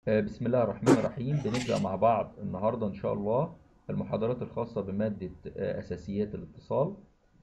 آه، بسم الله الرحمن الرحيم بنبدأ مع بعض النهاردة إن شاء الله المحاضرات الخاصة بمادة آه، أساسيات الاتصال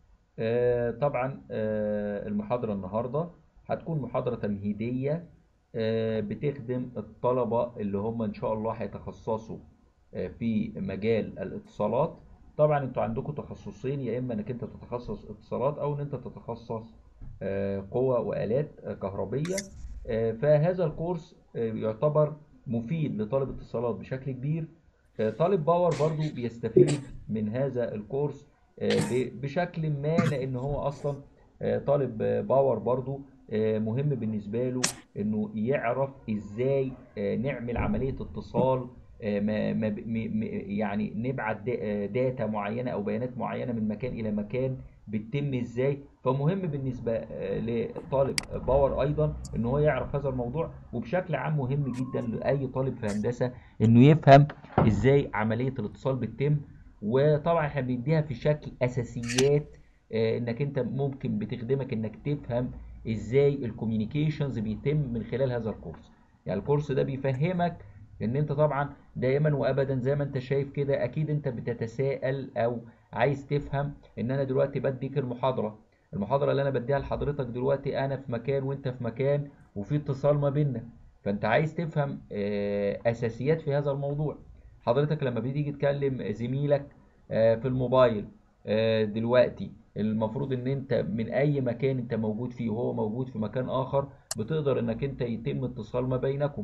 آه، طبعا آه، المحاضرة النهاردة هتكون محاضرة تمهيدية آه، بتخدم الطلبة اللي هم إن شاء الله هيتخصصوا آه، في مجال الاتصالات طبعا انتوا عندكم تخصصين يا إما إنك أنت تتخصص اتصالات أو إن أنت تتخصص آه، قوة وآلات آه، كهربية آه، فهذا الكورس آه، يعتبر مفيد لطالب اتصالات بشكل كبير آه، طالب باور برضو بيستفيد من هذا الكورس آه، ب- بشكل ما لان هو اصلا آه، طالب آه، باور برضو آه، مهم بالنسبة له انه يعرف ازاي آه، نعمل عملية اتصال آه، ما ما ب- م- م- يعني نبعت دا- آه، داتا معينة او بيانات معينة من مكان الى مكان بتتم ازاي فمهم بالنسبة آه، لطالب باور ايضا ان هو يعرف هذا الموضوع وبشكل عام مهم جدا لاي طالب في هندسة انه يفهم ازاي عملية الاتصال بتتم وطبعا احنا بنديها في شكل اساسيات آه، انك انت ممكن بتخدمك انك تفهم ازاي الكوميونيكيشنز بيتم من خلال هذا الكورس يعني الكورس ده بيفهمك ان انت طبعا دائما وابدا زي ما انت شايف كده اكيد انت بتتساءل او عايز تفهم ان انا دلوقتي بديك المحاضرة المحاضرة اللي انا بديها لحضرتك دلوقتي انا في مكان وانت في مكان وفي اتصال ما بيننا فانت عايز تفهم آه، اساسيات في هذا الموضوع حضرتك لما بتيجي تكلم زميلك آه، في الموبايل آه، دلوقتي المفروض ان انت من اي مكان انت موجود فيه وهو موجود في مكان اخر بتقدر انك انت يتم اتصال ما بينكم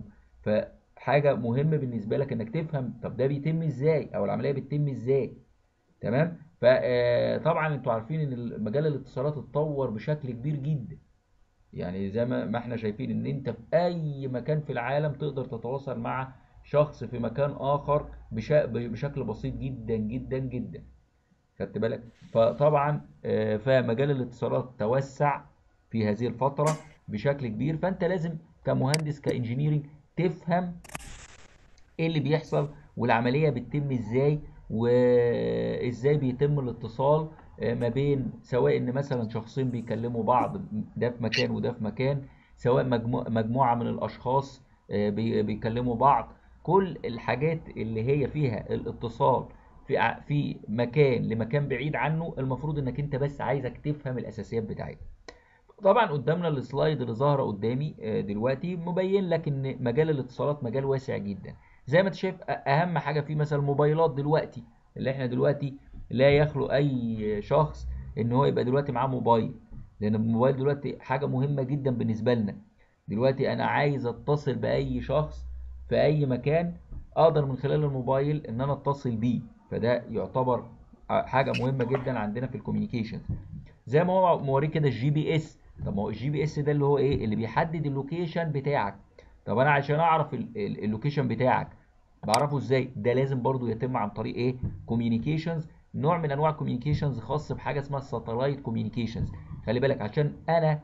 فحاجة مهمة بالنسبة لك انك تفهم طب ده بيتم ازاي او العملية بتتم ازاي تمام فطبعا انتوا عارفين ان مجال الاتصالات اتطور بشكل كبير جدا يعني زي ما ما احنا شايفين ان انت في اي مكان في العالم تقدر تتواصل مع شخص في مكان اخر بشا- بشكل بسيط جدا جدا جدا خدت بالك فطبعا آه، فمجال الاتصالات توسع في هذه الفترة بشكل كبير فانت لازم كمهندس كانجينيرنج تفهم ايه اللي بيحصل والعملية بتتم ازاي وازاي بيتم الاتصال آه، ما بين سواء ان مثلا شخصين بيكلموا بعض ده في مكان وده في مكان سواء مجموعة, مجموعة من الاشخاص آه، بي- بيكلموا بعض كل الحاجات اللي هي فيها الاتصال في ع- في مكان لمكان بعيد عنه المفروض انك انت بس عايزك تفهم الاساسيات بتاعتها طبعا قدامنا السلايد اللي ظاهره قدامي آه، دلوقتي مبين لك ان مجال الاتصالات مجال واسع جدا زي ما انت شايف أ- اهم حاجه فيه مثلا الموبايلات دلوقتي اللي احنا دلوقتي لا يخلو اي شخص ان هو يبقى دلوقتي معاه موبايل لان الموبايل دلوقتي حاجه مهمه جدا بالنسبه لنا دلوقتي انا عايز اتصل باي شخص في اي مكان اقدر من خلال الموبايل ان انا اتصل بيه فده يعتبر حاجه مهمه جدا عندنا في الكوميونيكيشن زي ما هو موريك كده الجي بي اس طب ما هو الجي بي اس ده اللي هو ايه اللي بيحدد اللوكيشن بتاعك طب انا عشان اعرف ال- ال- اللوكيشن بتاعك بعرفه ازاي ده لازم برضو يتم عن طريق ايه كوميونيكيشنز نوع من انواع الكوميونيكيشنز خاص بحاجه اسمها الساتلايت كوميونيكيشنز خلي بالك عشان انا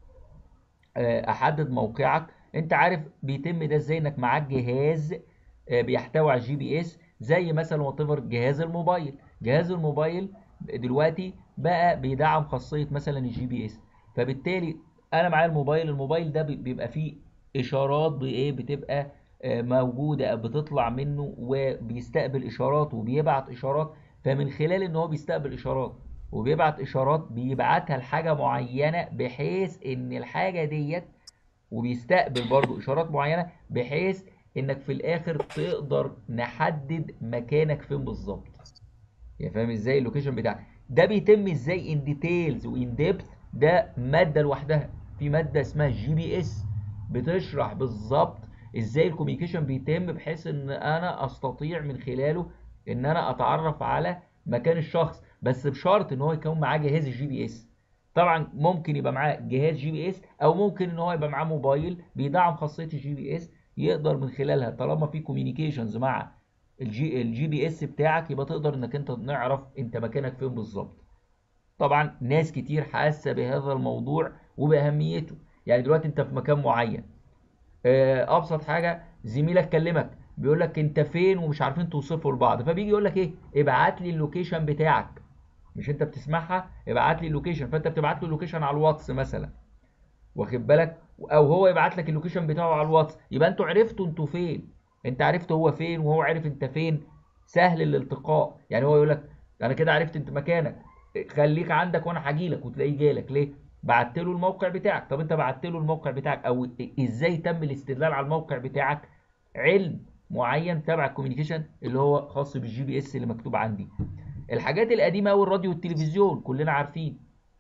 آه، احدد موقعك انت عارف بيتم ده ازاي انك معاك جهاز آه، بيحتوي على الجي بي اس زي مثلا وات جهاز الموبايل جهاز الموبايل دلوقتي بقى بيدعم خاصيه مثلا الجي بي اس فبالتالي انا معايا الموبايل الموبايل ده بي- بيبقى فيه اشارات بايه بتبقى آه، موجوده بتطلع منه وبيستقبل اشارات وبيبعت اشارات فمن خلال ان هو بيستقبل اشارات وبيبعت اشارات بيبعتها لحاجه معينه بحيث ان الحاجه ديت وبيستقبل برضو اشارات معينه بحيث انك في الاخر تقدر نحدد مكانك فين بالظبط يعني فاهم ازاي اللوكيشن بتاعك ده بيتم ازاي ان ديتيلز وان ديبث ده ماده لوحدها في ماده اسمها جي بي اس بتشرح بالظبط ازاي الكوميونيكيشن بيتم بحيث ان انا استطيع من خلاله ان انا اتعرف على مكان الشخص بس بشرط ان هو يكون معاه جهاز الجي بي اس طبعا ممكن يبقى معاه جهاز جي بي اس او ممكن ان هو يبقى معاه موبايل بيدعم خاصيه الجي بي اس يقدر من خلالها طالما في كوميونيكيشنز مع الجي الجي بي اس بتاعك يبقى تقدر انك انت نعرف انت مكانك فين بالظبط طبعا ناس كتير حاسه بهذا الموضوع وباهميته يعني دلوقتي انت في مكان معين آه، ابسط حاجه زميلك كلمك بيقول لك انت فين ومش عارفين توصفوا لبعض فبيجي يقول لك ايه ابعت لي اللوكيشن بتاعك مش انت بتسمعها ابعت لي اللوكيشن فانت بتبعت له اللوكيشن على الواتس مثلا واخد بالك او هو يبعت لك اللوكيشن بتاعه على الواتس يبقى انتوا عرفتوا انتوا فين انت عرفت هو فين وهو عرف انت فين سهل الالتقاء يعني هو يقول لك انا كده عرفت انت مكانك خليك عندك وانا هاجي لك وتلاقيه جالك ليه بعت له الموقع بتاعك طب انت بعت له الموقع بتاعك او ازاي تم الاستدلال على الموقع بتاعك علم معين تبع الكوميونيكيشن اللي هو خاص بالجي بي اس اللي مكتوب عندي الحاجات القديمه قوي الراديو والتلفزيون كلنا عارفين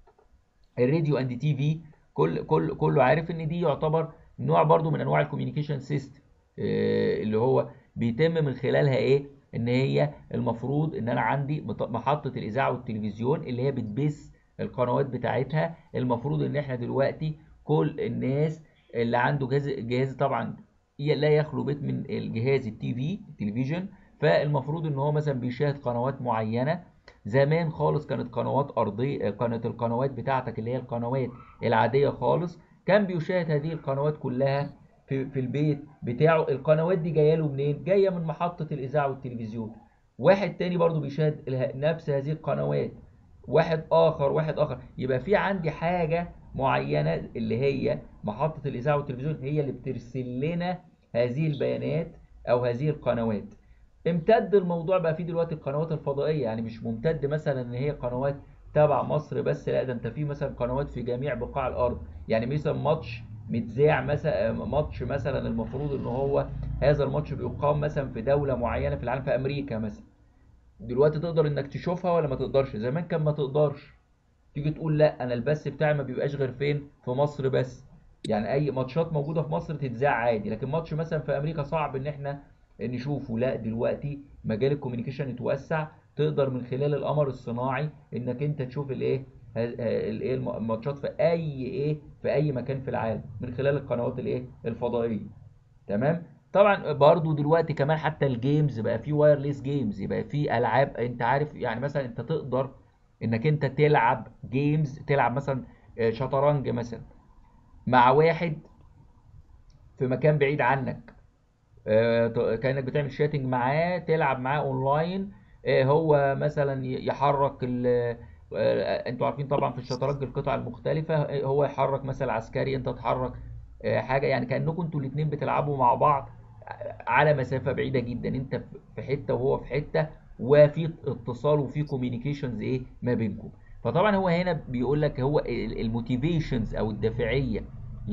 الراديو اند تي في كل كل كله عارف ان دي يعتبر نوع برضو من انواع الكوميونيكيشن سيستم اللي هو بيتم من خلالها ايه ان هي المفروض ان انا عندي محطه الاذاعه والتلفزيون اللي هي بتبث القنوات بتاعتها المفروض ان احنا دلوقتي كل الناس اللي عنده جهاز جهاز طبعا لا يخلو بيت من الجهاز التي في التلفزيون فالمفروض ان هو مثلا بيشاهد قنوات معينه زمان خالص كانت قنوات ارضيه كانت القنوات بتاعتك اللي هي القنوات العاديه خالص كان بيشاهد هذه القنوات كلها في, في البيت بتاعه القنوات دي جايه له منين جايه من محطه الاذاعه والتلفزيون واحد تاني برضو بيشاهد نفس هذه القنوات واحد اخر واحد اخر يبقى في عندي حاجه معينه اللي هي محطه الاذاعه والتلفزيون هي اللي بترسل لنا هذه البيانات او هذه القنوات امتد الموضوع بقى فيه دلوقتي القنوات الفضائيه يعني مش ممتد مثلا ان هي قنوات تبع مصر بس لا ده انت في مثلا قنوات في جميع بقاع الارض يعني مثلا ماتش متذاع مثلا ماتش مثلا المفروض ان هو هذا الماتش بيقام مثلا في دوله معينه في العالم في امريكا مثلا دلوقتي تقدر انك تشوفها ولا ما تقدرش زمان كان ما تقدرش تيجي تقول لا انا البث بتاعي ما بيبقاش غير فين في مصر بس يعني اي ماتشات موجوده في مصر تتذاع عادي لكن ماتش مثلا في امريكا صعب ان احنا نشوفه لا دلوقتي مجال الكوميونيكيشن اتوسع تقدر من خلال القمر الصناعي انك انت تشوف الايه الايه الماتشات في اي ايه في اي مكان في العالم من خلال القنوات الايه الفضائيه تمام طبعا برضو دلوقتي كمان حتى الجيمز بقى في وايرلس جيمز يبقى في العاب انت عارف يعني مثلا انت تقدر انك انت تلعب جيمز تلعب مثلا شطرنج مثلا مع واحد في مكان بعيد عنك كانك بتعمل شاتنج معاه تلعب معاه اونلاين هو مثلا يحرك انتوا عارفين طبعا في الشطرنج القطع المختلفه هو يحرك مثلا عسكري انت تحرك حاجه يعني كانكم انتوا الاثنين بتلعبوا مع بعض على مسافه بعيده جدا انت في حته وهو في حته وفي اتصال وفي كوميونيكيشنز ايه ما بينكم فطبعا هو هنا بيقول لك هو الموتيفيشنز او الدافعيه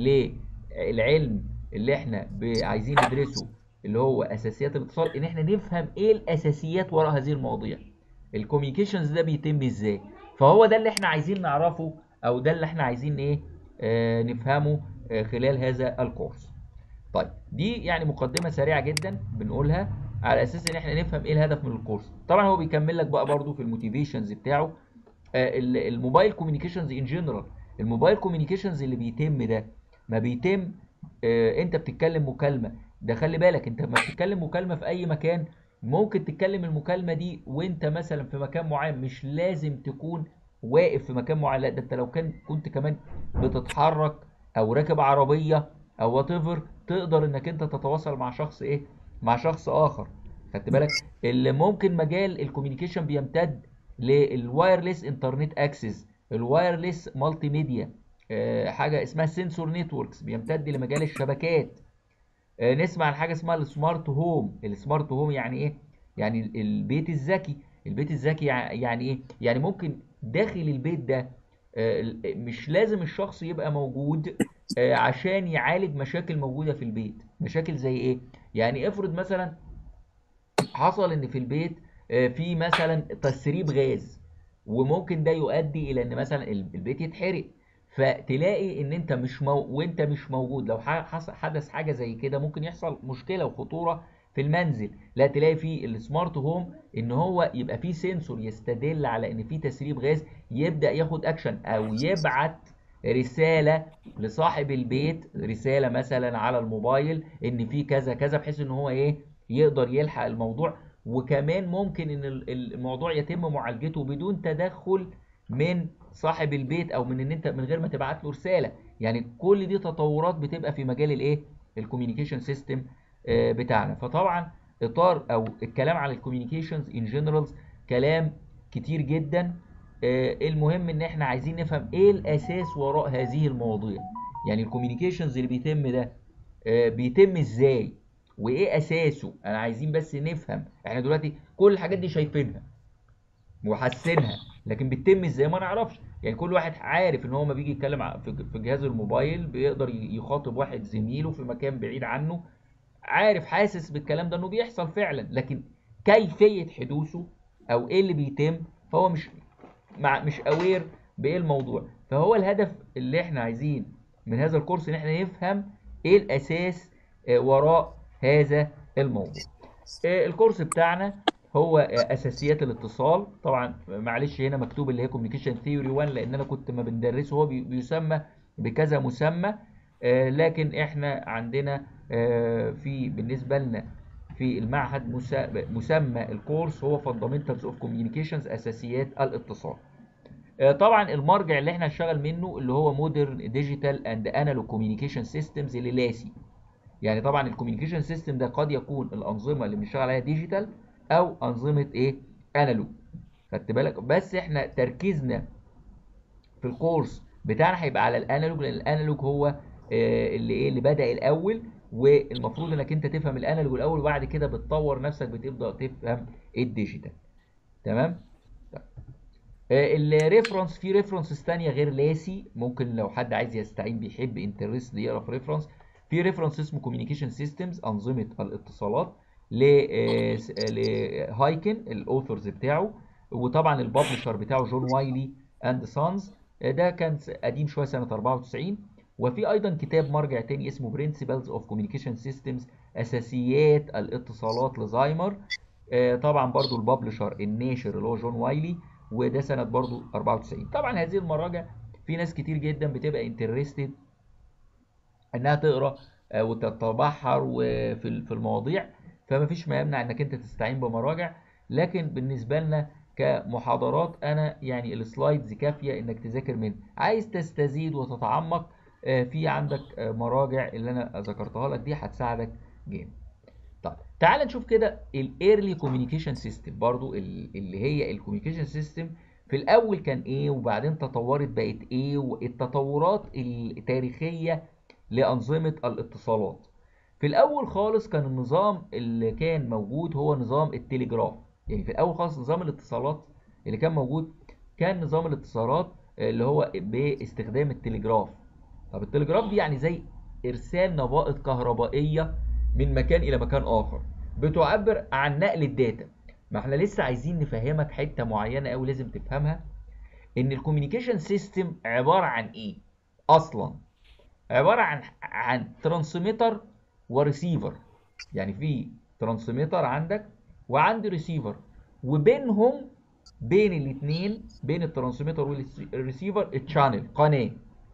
للعلم اللي احنا عايزين ندرسه اللي هو اساسيات الاتصال ان احنا نفهم ايه الاساسيات وراء هذه المواضيع الكوميونيكيشنز ده بيتم ازاي فهو ده اللي احنا عايزين نعرفه او ده اللي احنا عايزين ايه آه نفهمه آه خلال هذا الكورس طيب دي يعني مقدمه سريعه جدا بنقولها على اساس ان احنا نفهم ايه الهدف من الكورس طبعا هو بيكمل لك بقى برضو في الموتيفيشنز بتاعه آه الموبايل كوميونيكيشنز ان جنرال الموبايل كوميونيكيشنز اللي بيتم ده ما بيتم آه انت بتتكلم مكالمه ده خلي بالك انت لما بتتكلم مكالمه في اي مكان ممكن تتكلم المكالمه دي وانت مثلا في مكان معين مش لازم تكون واقف في مكان معين لا ده انت لو كان كنت كمان بتتحرك او راكب عربيه او وات تقدر انك انت تتواصل مع شخص ايه مع شخص اخر خدت بالك اللي ممكن مجال الكوميونيكيشن بيمتد للوايرلس انترنت اكسس الوايرلس مالتي ميديا اه حاجه اسمها سنسور نتوركس بيمتد لمجال الشبكات اه نسمع عن حاجه اسمها السمارت هوم السمارت هوم يعني ايه يعني البيت الذكي البيت الذكي يعني ايه يعني ممكن داخل البيت ده اه مش لازم الشخص يبقى موجود عشان يعالج مشاكل موجوده في البيت مشاكل زي ايه يعني افرض مثلا حصل ان في البيت في مثلا تسريب غاز وممكن ده يؤدي الى ان مثلا البيت يتحرق فتلاقي ان انت مش مو... وانت مش موجود لو حدث حاجه زي كده ممكن يحصل مشكله وخطوره في المنزل لا تلاقي في السمارت هوم ان هو يبقى فيه سنسور يستدل على ان في تسريب غاز يبدا ياخد اكشن او يبعت رساله لصاحب البيت رساله مثلا على الموبايل ان في كذا كذا بحيث ان هو ايه يقدر يلحق الموضوع وكمان ممكن ان الموضوع يتم معالجته بدون تدخل من صاحب البيت او من ان انت من غير ما تبعت له رساله يعني كل دي تطورات بتبقى في مجال الايه الكوميونيكيشن سيستم بتاعنا فطبعا اطار او الكلام على الكوميونيكيشنز ان جنرالز كلام كتير جدا المهم ان احنا عايزين نفهم ايه الاساس وراء هذه المواضيع يعني الكوميونيكيشنز اللي بيتم ده آه، بيتم ازاي وايه اساسه انا عايزين بس نفهم احنا دلوقتي كل الحاجات دي شايفينها وحاسينها لكن بتتم ازاي ما نعرفش يعني كل واحد عارف ان هو ما بيجي يتكلم ع- في في جهاز الموبايل بيقدر ي- يخاطب واحد زميله في مكان بعيد عنه عارف حاسس بالكلام ده انه بيحصل فعلا لكن كيفية حدوثه او ايه اللي بيتم فهو مش مع مش اوير بايه الموضوع فهو الهدف اللي احنا عايزين من هذا الكورس ان احنا نفهم ايه الاساس آه، وراء هذا الموضوع آه، الكورس بتاعنا هو آه، اساسيات الاتصال طبعا معلش هنا مكتوب اللي هي كوميونيكيشن ثيوري 1 لان انا كنت ما بندرسه هو بي- بيسمى بكذا مسمى آه، لكن احنا عندنا آه، في بالنسبه لنا في المعهد مسا- مسمى الكورس هو Fundamentals of Communications اساسيات الاتصال آه، طبعا المرجع اللي احنا هنشتغل منه اللي هو مودرن ديجيتال اند انالوج كوميونيكيشن سيستمز اللي لاسي يعني طبعا الكوميونيكيشن سيستم ده قد يكون الانظمه اللي بنشتغل عليها ديجيتال او انظمه ايه انالوج خدت بالك بس احنا تركيزنا في الكورس بتاعنا هيبقى على الانالوج لان الانالوج هو آه، اللي ايه اللي بدأ الاول والمفروض انك انت تفهم الانالوج الاول وبعد كده بتطور نفسك بتبدأ تفهم الديجيتال تمام الريفرنس في ريفرنسز تانية غير لاسي ممكن لو حد عايز يستعين بيحب انترست يقرا في ريفرنس في ريفرنس اسمه كوميونيكيشن سيستمز انظمه الاتصالات ل لهايكن الاوثرز بتاعه وطبعا الببلشر بتاعه جون وايلي اند سانز ده كان قديم شويه سنه 94 وفي ايضا كتاب مرجع تاني اسمه برنسبلز اوف كوميونيكيشن سيستمز اساسيات الاتصالات لزايمر آه، طبعا برضو الببلشر الناشر اللي هو جون وايلي وده سنة برضو 94 طبعا هذه المراجع في ناس كتير جدا بتبقى انترستد انها تقرا آه، وتتبحر وفي ال- في المواضيع فما فيش ما يمنع انك انت تستعين بمراجع لكن بالنسبه لنا كمحاضرات انا يعني السلايدز كافيه انك تذاكر منها عايز تستزيد وتتعمق آه، في عندك آه، مراجع اللي انا ذكرتها لك دي هتساعدك جامد طيب تعال نشوف كده الايرلي كوميونيكيشن سيستم برضو ال- اللي هي الكوميونيكيشن سيستم في الاول كان ايه وبعدين تطورت بقت ايه والتطورات التاريخيه لانظمه الاتصالات في الاول خالص كان النظام اللي كان موجود هو نظام التليجراف يعني في الاول خالص نظام الاتصالات اللي كان موجود كان نظام الاتصالات اللي هو باستخدام التليجراف طب التليجراف دي يعني زي ارسال نوائط كهربائيه من مكان الى مكان اخر بتعبر عن نقل الداتا ما احنا لسه عايزين نفهمك حته معينه قوي لازم تفهمها ان الكوميونيكيشن سيستم عباره عن ايه اصلا عباره عن عن ترانسميتر وريسيفر يعني في ترانسميتر عندك وعندي ريسيفر وبينهم بين الاثنين بين الترانسميتر والريسيفر تشانل قناه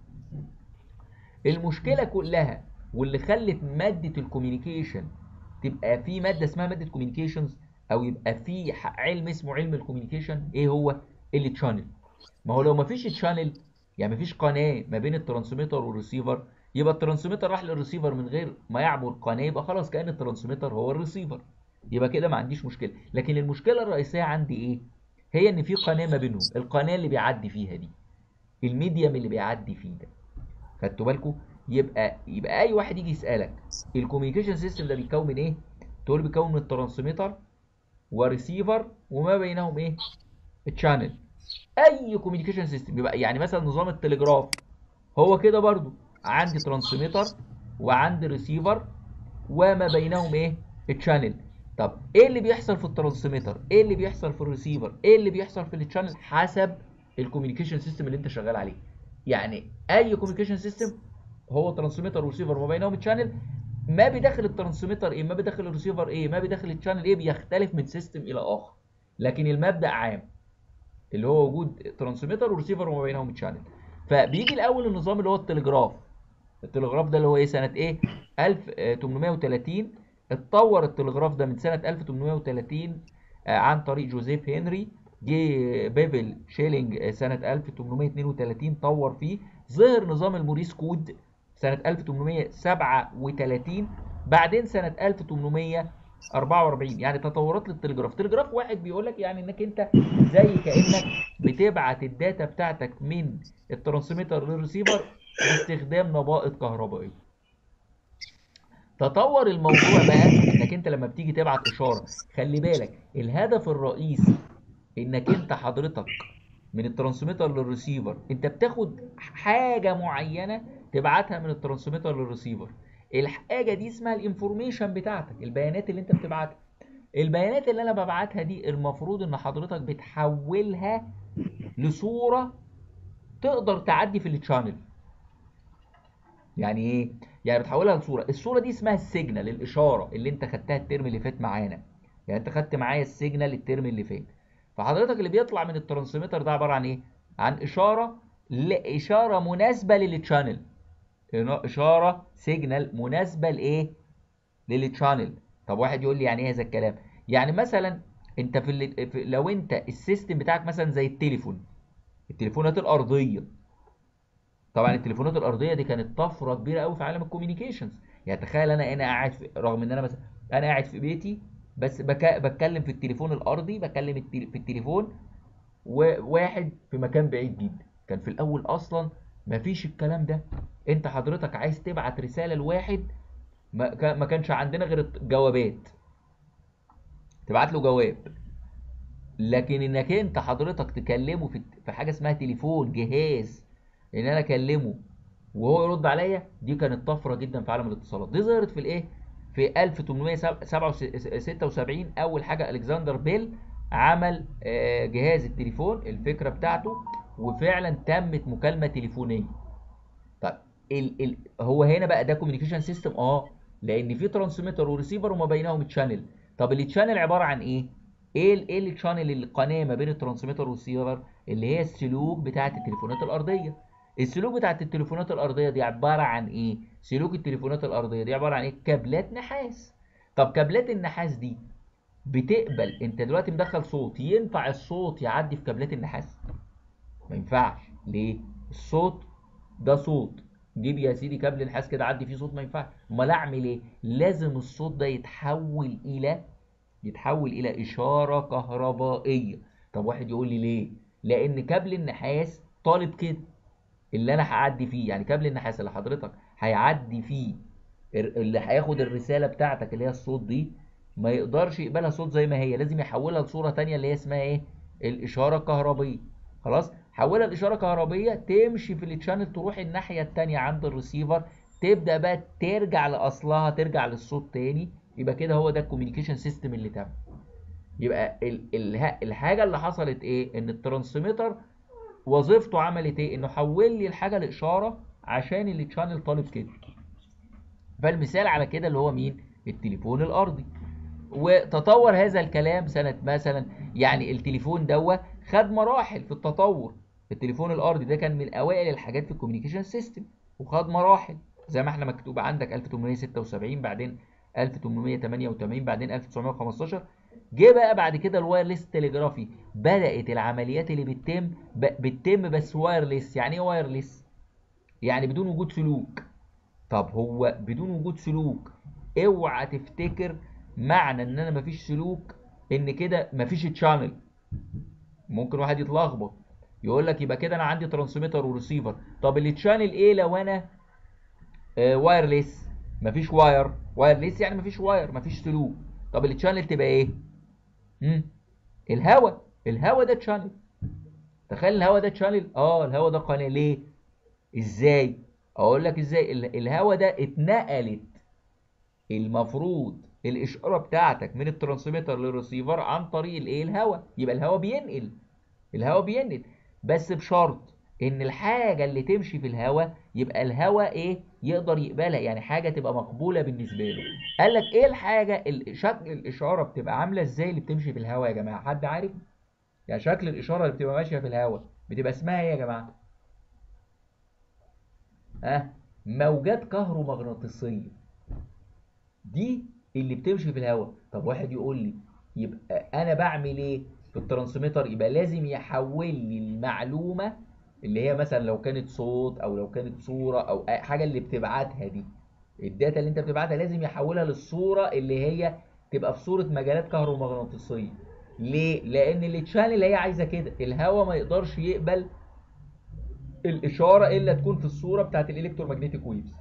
المشكله كلها واللي خلت ماده الكوميونيكيشن تبقى في ماده اسمها ماده كوميونيكيشنز او يبقى في ح- علم اسمه علم الكوميونيكيشن ايه هو التشانل ما هو لو ما فيش تشانل يعني ما فيش قناه ما بين الترانسميتر والريسيفر يبقى الترانسميتر راح للريسيفر من غير ما يعبر قناه يبقى خلاص كأن الترانسميتر هو الريسيفر يبقى كده ما عنديش مشكله لكن المشكله الرئيسيه عندي ايه هي ان في قناه ما بينهم القناه اللي بيعدي فيها دي الميديم اللي بيعدي فيه ده خدتوا بالكم يبقى يبقى اي واحد يجي يسالك الكوميونيكيشن سيستم ده بيتكون من ايه تقول له بيتكون من الترانسميتر وريسيفر وما بينهم ايه الشانل اي كوميونيكيشن سيستم يبقى يعني مثلا نظام التليجراف هو كده برضو عندي ترانسميتر وعندي ريسيفر وما بينهم ايه الشانل طب ايه اللي بيحصل في الترانسميتر ايه اللي بيحصل في الريسيفر ايه اللي بيحصل في الشانل حسب الكوميونيكيشن سيستم اللي انت شغال عليه يعني اي كوميونيكيشن سيستم هو ترانسميتر وريسيفر وما بينهم تشانل ما بداخل الترانسميتر ايه ما بداخل الريسيفر ايه ما بداخل التشانل ايه بيختلف من سيستم الى اخر لكن المبدا عام اللي هو وجود ترانسميتر وريسيفر وما بينهم تشانل فبيجي الاول النظام اللي هو التليجراف التليجراف ده اللي هو ايه سنه ايه 1830 اتطور التليجراف ده من سنه 1830 آه، عن طريق جوزيف هنري جه بيفل شيلينج آه، سنه 1832 طور فيه ظهر نظام الموريس كود سنه 1837 بعدين سنه 1844 يعني تطورات للتليجراف تليجراف واحد بيقول لك يعني انك انت زي كانك بتبعت الداتا بتاعتك من الترانسميتر للريسيفر باستخدام نبائط كهربائيه تطور الموضوع بقى انك انت لما بتيجي تبعت اشاره خلي بالك الهدف الرئيسي انك انت حضرتك من الترانسميتر للريسيفر انت بتاخد حاجه معينه تبعتها من الترانسميتر للريسيفر الحاجه دي اسمها الانفورميشن بتاعتك البيانات اللي انت بتبعتها البيانات اللي انا ببعتها دي المفروض ان حضرتك بتحولها لصوره تقدر تعدي في التشانل يعني ايه يعني بتحولها لصوره الصوره دي اسمها السيجنال الاشاره اللي انت خدتها الترم اللي فات معانا يعني انت خدت معايا السيجنال الترم اللي فات فحضرتك اللي بيطلع من الترانسميتر ده عباره عن ايه عن اشاره لاشاره مناسبه للتشانل اشاره سيجنال مناسبه لايه للتشانل طب واحد يقول لي يعني ايه هذا الكلام يعني مثلا انت في, اللي في لو انت السيستم بتاعك مثلا زي التليفون التليفونات الارضيه طبعا التليفونات الارضيه دي كانت طفره كبيره قوي في عالم الكوميونيكيشنز يعني تخيل انا انا قاعد في رغم ان انا مثلا انا قاعد في بيتي بس بك... بتكلم في التليفون الارضي بكلم التل... في التليفون وواحد في مكان بعيد جدا كان في الاول اصلا مفيش الكلام ده انت حضرتك عايز تبعت رساله لواحد ما, ما كانش عندنا غير الجوابات تبعت له جواب لكن انك انت حضرتك تكلمه في في حاجه اسمها تليفون جهاز ان انا اكلمه وهو يرد عليا دي كانت طفره جدا في عالم الاتصالات دي ظهرت في الايه في 1876 اول حاجه الكسندر بيل عمل جهاز التليفون الفكره بتاعته وفعلا تمت مكالمه تليفونيه طيب ال ال هو هنا بقى ده كوميونيكيشن سيستم اه لان في ترانسميتر وريسيفر وما بينهم تشانل طب التشانل عباره عن ايه ايه ايه التشانل القناه ما بين الترانسميتر والريسيفر اللي هي السلوك بتاعه التليفونات الارضيه السلوك بتاعه التليفونات الارضيه دي عباره عن ايه سلوك التليفونات الارضيه دي عباره عن ايه كابلات نحاس طب كابلات النحاس دي بتقبل انت دلوقتي مدخل صوت ينفع الصوت يعدي في كابلات النحاس ما ينفعش ليه الصوت ده صوت جيب يا سيدي كابل نحاس كده عدي فيه صوت ما ينفعش امال اعمل ايه لازم الصوت ده يتحول الى يتحول الى اشاره كهربائيه طب واحد يقول لي ليه لان كابل النحاس طالب كده اللي انا هعدي فيه يعني كابل النحاس اللي حضرتك هيعدي فيه اللي هياخد الرساله بتاعتك اللي هي الصوت دي ما يقدرش يقبلها صوت زي ما هي لازم يحولها لصوره تانية اللي هي اسمها ايه الاشاره الكهربيه خلاص حولها لاشاره كهربيه تمشي في التشانل تروح الناحيه التانية عند الريسيفر تبدا بقى ترجع لاصلها ترجع للصوت تاني يبقى كده هو ده الكوميونيكيشن سيستم اللي تم يبقى ال ال الحاجه اللي حصلت ايه ان الترانسميتر وظيفته عملت ايه انه حول لي الحاجه لاشاره عشان التشانل طالب كده فالمثال على كده اللي هو مين التليفون الارضي وتطور هذا الكلام سنه مثلا يعني التليفون دوا خد مراحل في التطور التليفون الارضي ده كان من اوائل الحاجات في الكوميونيكيشن سيستم وخد مراحل زي ما احنا مكتوب عندك 1876 بعدين 1888 بعدين 1915 جه بقى بعد كده الوايرلس تليجرافي بدات العمليات اللي بتتم بتتم بس وايرلس يعني ايه وايرلس يعني بدون وجود سلوك طب هو بدون وجود سلوك اوعى تفتكر معنى ان انا مفيش سلوك ان كده مفيش تشانل ممكن واحد يتلخبط يقول لك يبقى كده انا عندي ترانسميتر وريسيفر طب التشانل ايه لو انا آه وايرلس مفيش واير وايرلس يعني مفيش واير مفيش سلوك طب التشانل تبقى ايه امم الهوا الهوا ده تشانل تخيل الهوا ده تشانل اه الهوا ده قناه ليه ازاي اقول لك ازاي الهوا ده اتنقلت المفروض الاشاره بتاعتك من الترانسميتر للريسيفر عن طريق الايه الهوا يبقى الهوا بينقل الهوا بينقل بس بشرط ان الحاجه اللي تمشي في الهوا يبقى الهوا ايه يقدر يقبلها يعني حاجه تبقى مقبوله بالنسبه له قال لك ايه الحاجه شكل الاشاره بتبقى عامله ازاي اللي بتمشي في الهوا يا جماعه حد عارف يعني شكل الاشاره اللي بتبقى ماشيه في الهوا بتبقى اسمها ايه يا جماعه ها أه؟ موجات كهرومغناطيسيه دي اللي بتمشي في الهواء طب واحد يقول لي يبقى انا بعمل ايه في الترانسميتر يبقى لازم يحول لي المعلومه اللي هي مثلا لو كانت صوت او لو كانت صوره او حاجه اللي بتبعتها دي الداتا اللي انت بتبعتها لازم يحولها للصوره اللي هي تبقى في صوره مجالات كهرومغناطيسيه ليه لان التشانل اللي هي عايزه كده الهواء ما يقدرش يقبل الاشاره الا تكون في الصوره بتاعت الالكترومagnetic ويفز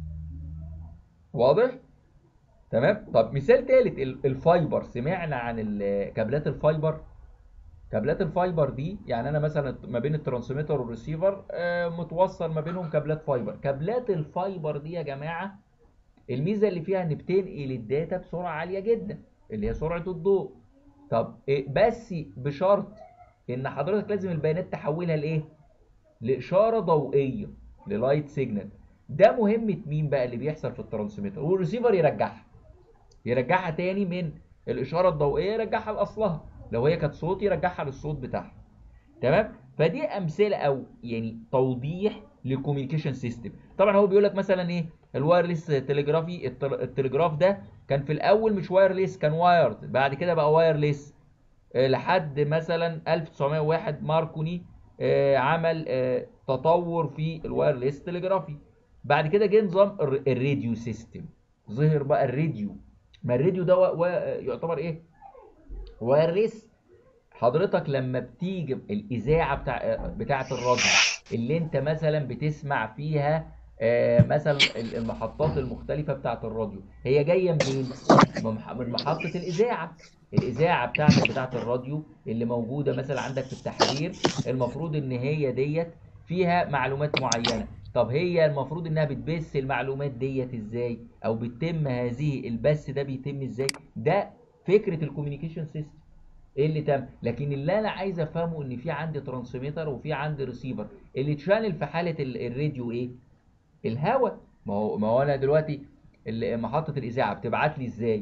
واضح تمام طب مثال ثالث الفايبر سمعنا عن ال- كابلات الفايبر كابلات الفايبر دي يعني انا مثلا ما بين الترانسميتر والريسيفر آه، متوصل ما بينهم كابلات فايبر كابلات الفايبر دي يا جماعه الميزه اللي فيها ان بتنقل الداتا بسرعه عاليه جدا اللي هي سرعه الضوء طب إيه بس بشرط ان حضرتك لازم البيانات تحولها لايه لاشاره ضوئيه للايت سيجنال ده مهمه مين بقى اللي بيحصل في الترانسميتر والريسيفر يرجعها يرجعها تاني من الاشاره الضوئيه يرجعها لاصلها لو هي كانت صوت يرجعها للصوت بتاعها تمام فدي امثله او يعني توضيح للكوميونيكيشن سيستم طبعا هو بيقول لك مثلا ايه الوايرلس تليجرافي التل- التليجراف ده كان في الاول مش وايرلس كان وايرد بعد كده بقى وايرلس آه، لحد مثلا 1901 ماركوني آه، عمل آه، تطور في الوايرلس تليجرافي بعد كده جه نظام الر- الراديو سيستم ظهر بقى الراديو ما الراديو ده و- و- يعتبر ايه وايرلس حضرتك لما بتيجي الاذاعه بتاع بتاعه الراديو اللي انت مثلا بتسمع فيها آه، مثلا المحطات المختلفه بتاعه الراديو هي جايه منين من مح- من محطه الاذاعه الاذاعه بتاعتك بتاعه الراديو اللي موجوده مثلا عندك في التحرير المفروض ان هي ديت فيها معلومات معينه طب هي المفروض انها بتبث المعلومات ديت ازاي او بتتم هذه البث ده بيتم ازاي ده فكره الكوميونيكيشن سيستم ايه اللي تم لكن اللي انا عايز افهمه ان في عندي ترانسميتر وفي عندي ريسيفر اللي اتشانل في حاله ال- الراديو ايه الهواء ما هو ما هو انا دلوقتي ال- محطه الاذاعه بتبعت لي ازاي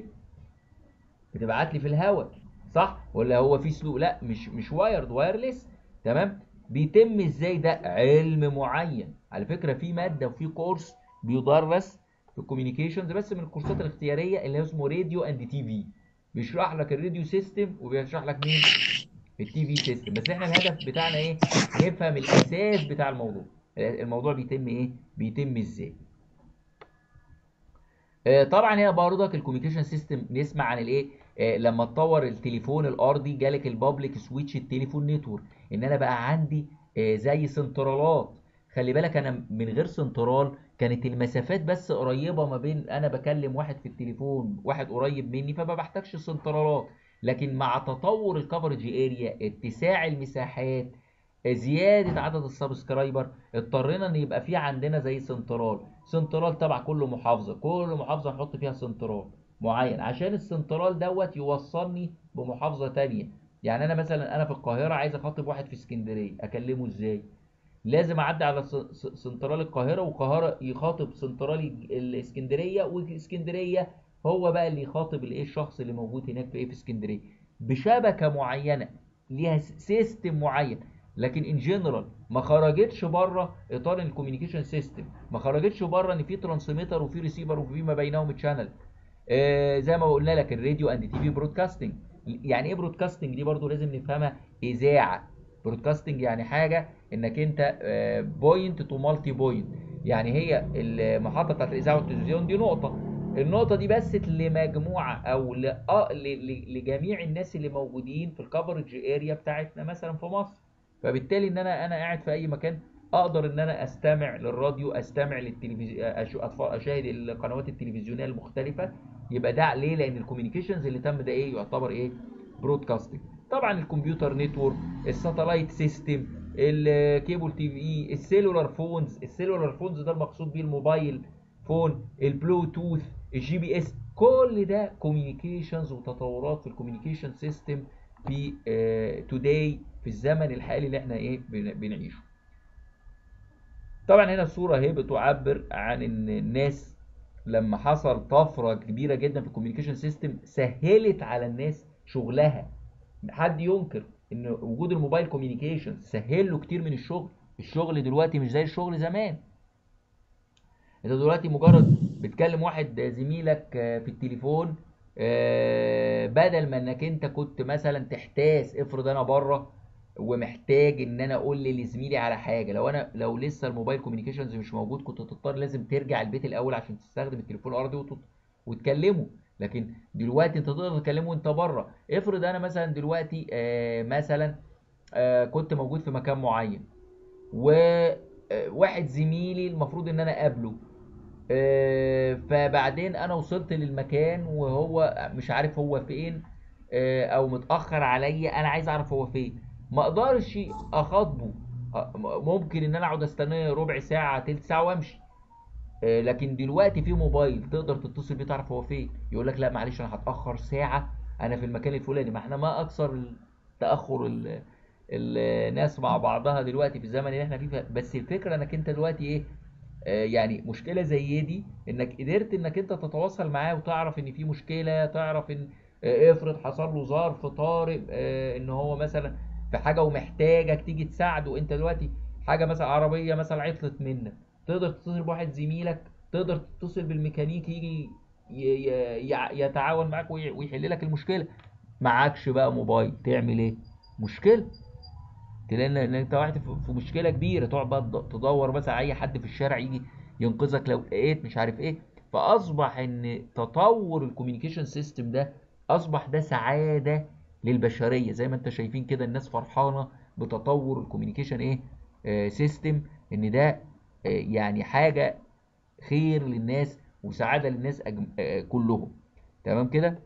بتبعت لي في الهواء صح ولا هو في سلوك لا مش مش وايرد وايرلس تمام بيتم ازاي ده علم معين على فكره في ماده وفي كورس بيدرس في الكوميونيكيشنز بس من الكورسات الاختياريه اللي هو اسمه راديو اند تي في بيشرح لك الراديو سيستم وبيشرح لك مين التي في سيستم بس احنا الهدف بتاعنا ايه نفهم الاساس بتاع الموضوع الموضوع بيتم ايه بيتم ازاي آه، طبعا هي برضك الكوميونيكيشن سيستم نسمع عن الايه آه، لما اتطور التليفون الارضي جالك البابليك سويتش التليفون نتورك ان انا بقى عندي آه، زي سنترالات خلي بالك انا من غير سنترال كانت المسافات بس قريبه ما بين انا بكلم واحد في التليفون واحد قريب مني فما بحتاجش سنترالات لكن مع تطور الكفرج اريا اتساع المساحات زياده عدد السبسكرايبر اضطرينا ان يبقى في عندنا زي سنترال سنترال تبع كل محافظه كل محافظه نحط فيها سنترال معين عشان السنترال دوت يوصلني بمحافظه تانية يعني انا مثلا انا في القاهره عايز اخاطب واحد في اسكندريه اكلمه ازاي لازم اعدي على س- س- سنترال القاهره والقاهره يخاطب سنترال الج- الاسكندريه والاسكندريه هو بقى اللي يخاطب الايه الشخص اللي موجود هناك في ايه في اسكندريه بشبكه معينه ليها س- سيستم معين لكن ان جنرال ما خرجتش بره اطار الكوميونيكيشن سيستم ما خرجتش بره ان في ترانسميتر وفي ريسيفر وفي ما بينهم تشانل آه زي ما قلنا لك الراديو اند تي في برودكاستنج يعني ايه برودكاستنج دي برضو لازم نفهمها اذاعه برودكاستنج يعني حاجه انك انت بوينت تو مالتي بوينت يعني هي المحطه بتاعت الاذاعه والتلفزيون دي نقطه النقطه دي بس لمجموعه او ل- آه، ل- ل- لجميع الناس اللي موجودين في الكفرج اريا بتاعتنا مثلا في مصر فبالتالي ان انا انا قاعد في اي مكان اقدر ان انا استمع للراديو استمع للتلفزيون اشاهد القنوات التلفزيونيه المختلفه يبقى ده ليه لان الكوميونيكيشنز اللي تم ده ايه يعتبر ايه برودكاستنج طبعا الكمبيوتر نتورك الساتلايت سيستم الكيبل تي في السيلولار فونز السيلولار فونز ده المقصود بيه الموبايل فون البلوتوث الجي بي اس كل ده كوميونيكيشنز وتطورات في الكوميونيكيشن سيستم في توداي في الزمن الحالي اللي احنا ايه بن- بنعيشه طبعا هنا الصورة اهي بتعبر عن ان الناس لما حصل طفرة كبيرة جدا في الكوميونيكيشن سيستم سهلت على الناس شغلها حد ينكر ان وجود الموبايل كوميونيكيشن سهل له كتير من الشغل الشغل دلوقتي مش زي الشغل زمان انت دلوقتي مجرد بتكلم واحد زميلك آه، في التليفون آه، بدل ما انك انت كنت مثلا تحتاس افرض انا بره ومحتاج ان انا اقول لزميلي على حاجه لو انا لو لسه الموبايل كوميونيكيشنز مش موجود كنت تضطر لازم ترجع البيت الاول عشان تستخدم التليفون الارضي وتط... وتكلمه لكن دلوقتي انت تقدر تكلمه وانت بره افرض انا مثلا دلوقتي آه مثلا آه كنت موجود في مكان معين آه، واحد زميلي المفروض ان انا اقابله آه، فبعدين انا وصلت للمكان وهو مش عارف هو فين آه، او متاخر عليا انا عايز اعرف هو فين ما اقدرش اخاطبه آه، ممكن ان انا اقعد استناه ربع ساعه تلت ساعه وامشي آه، لكن دلوقتي في موبايل تقدر تتصل بيه تعرف هو فين يقول لك لا معلش انا هتاخر ساعه انا في المكان الفلاني ما احنا ما اكثر تاخر ال- الناس مع بعضها دلوقتي في الزمن اللي احنا فيه ف- بس الفكره انك انت دلوقتي ايه آه، يعني مشكله زي دي انك قدرت انك انت تتواصل معاه وتعرف ان في مشكله تعرف ان آه، افرض حصل له ظرف طارئ آه، ان هو مثلا في حاجه ومحتاجك تيجي تساعده انت دلوقتي حاجه مثلا عربيه مثلا عطلت منك تقدر تتصل بواحد زميلك تقدر تتصل بالميكانيكي يجي ي- ي- يع- يتعاون معاك وي- ويحل لك المشكله معكش بقى موبايل تعمل ايه مشكله تلاقي ان إن انت واحد في في مشكله كبيره تقعد بقى تد- تدور مثلا على اي حد في الشارع يجي ينقذك لو لقيت مش عارف ايه فاصبح ان تطور الكوميونيكيشن سيستم ده اصبح ده سعاده للبشريه زي ما انت شايفين كده الناس فرحانه بتطور الكوميونيكيشن ايه آه سيستم ان ده آه يعني حاجه خير للناس وسعاده للناس أجم... آه كلهم تمام كده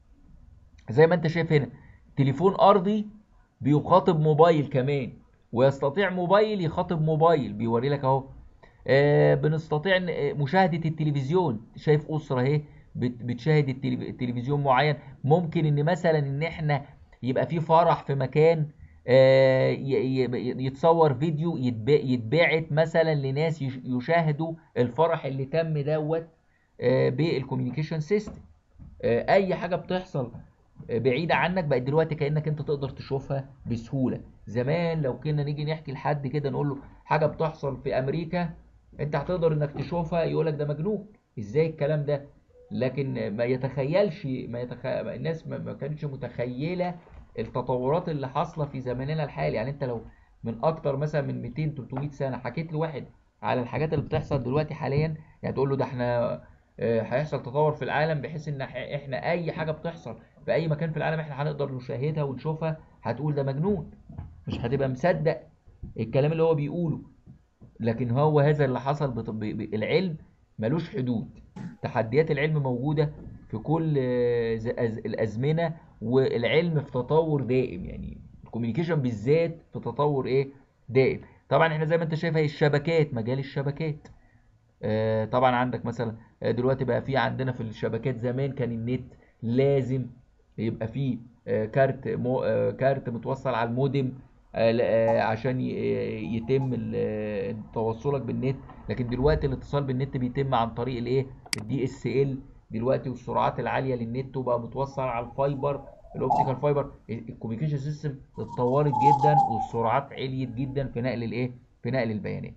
زي ما انت شايف هنا تليفون ارضي بيخاطب موبايل كمان ويستطيع موبايل يخاطب موبايل بيوري لك اهو آه بنستطيع إن- آه، مشاهدة التلفزيون شايف أسرة اهي بت- بتشاهد التلف- التلفزيون معين ممكن ان مثلا ان احنا يبقى في فرح في مكان آه، ي- ي- يتصور فيديو يتب- يتبعت مثلا لناس يش- يشاهدوا الفرح اللي تم دوت آه، بالكوميونيكيشن سيستم آه، اي حاجه بتحصل آه، بعيده عنك بقت دلوقتي كانك انت تقدر تشوفها بسهوله زمان لو كنا نيجي نحكي لحد كده نقول له حاجه بتحصل في امريكا انت هتقدر انك تشوفها يقول لك ده مجنون ازاي الكلام ده لكن ما يتخيلش ما يتخ... الناس ما ما كانتش متخيله التطورات اللي حاصله في زماننا الحالي يعني انت لو من اكتر مثلا من 200 300 سنه حكيت لواحد على الحاجات اللي بتحصل دلوقتي حاليا يعني تقول له ده احنا آه، هيحصل تطور في العالم بحيث ان إح- احنا اي حاجه بتحصل في اي مكان في العالم احنا هنقدر نشاهدها ونشوفها هتقول ده مجنون مش هتبقى مصدق الكلام اللي هو بيقوله لكن هو هذا اللي حصل بط... ب... ب... العلم ملوش حدود تحديات العلم موجودة في كل آه، ز- أز... الأزمنة والعلم في تطور دائم يعني الكوميونيكيشن بالذات في تطور ايه دائم طبعا احنا زي ما انت شايف هي الشبكات مجال الشبكات آه، طبعا عندك مثلا آه، دلوقتي بقى في عندنا في الشبكات زمان كان النت لازم يبقى فيه آه، كارت مو آه، كارت متوصل على المودم آه، ل- آه، عشان ي- آه، يتم ال- آه، توصلك بالنت لكن دلوقتي الاتصال بالنت بيتم عن طريق الايه الدي اس ال دلوقتي والسرعات العاليه للنت وبقى متوصل على الفايبر الاوبتيكال فايبر الكوميونيكيشن سيستم اتطورت جدا والسرعات عليت جدا في نقل الايه في نقل البيانات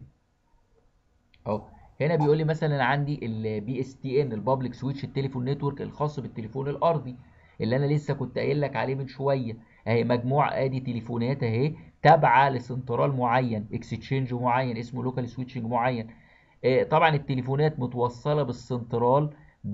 اهو هنا بيقول لي مثلا عندي البي اس تي ان البابليك سويتش التليفون نتورك الخاص بالتليفون الارضي اللي انا لسه كنت قايل لك عليه من شويه اهي مجموعه ادي تليفونات اهي تابعه لسنترال معين اكستشينج معين اسمه لوكال سويتشنج معين آه، طبعا التليفونات متوصله بالسنترال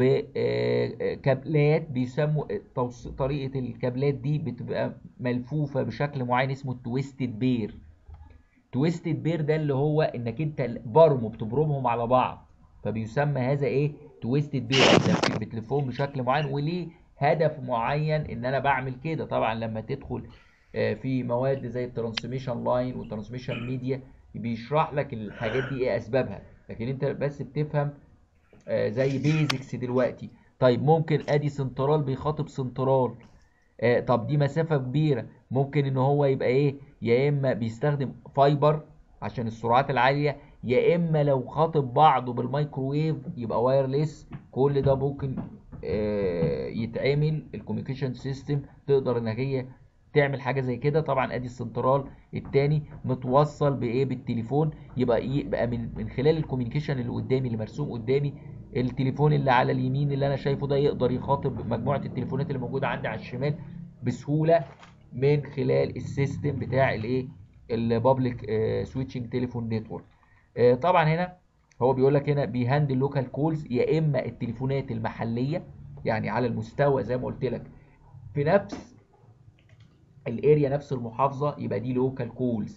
بكابلات بيسموا توص- طريقه الكابلات دي بتبقى ملفوفه بشكل معين اسمه التويستد بير تويستد بير ده اللي هو انك انت برمه بتبرمهم على بعض فبيسمى هذا ايه تويستد بير بتلف- بتلفهم بشكل معين وليه هدف معين ان انا بعمل كده طبعا لما تدخل آه، في مواد زي الترانسميشن لاين والترانسميشن ميديا بيشرح لك الحاجات دي ايه اسبابها لكن انت بس بتفهم آه، زي بيزكس دلوقتي طيب ممكن ادي سنترال بيخاطب سنترال آه، طب دي مسافة كبيرة ممكن ان هو يبقى ايه يا اما بيستخدم فايبر عشان السرعات العالية يا اما لو خاطب بعضه بالمايكروويف يبقى وايرلس كل ده ممكن آه، يتعمل الكوميونيكيشن سيستم تقدر ان هي تعمل حاجة زي كده طبعا ادي السنترال التاني متوصل بايه بالتليفون يبقى يبقى من من خلال الكوميونيكيشن اللي قدامي اللي مرسوم قدامي التليفون اللي على اليمين اللي انا شايفه ده يقدر يخاطب مجموعة التليفونات اللي موجودة عندي على الشمال بسهولة من خلال السيستم بتاع الايه البابليك سويتشنج تليفون نتورك طبعا هنا هو بيقول لك هنا بيهاندل لوكال كولز يا اما التليفونات المحليه يعني على المستوى زي ما قلت لك في نفس الاريا نفس المحافظه يبقى دي لوكال كولز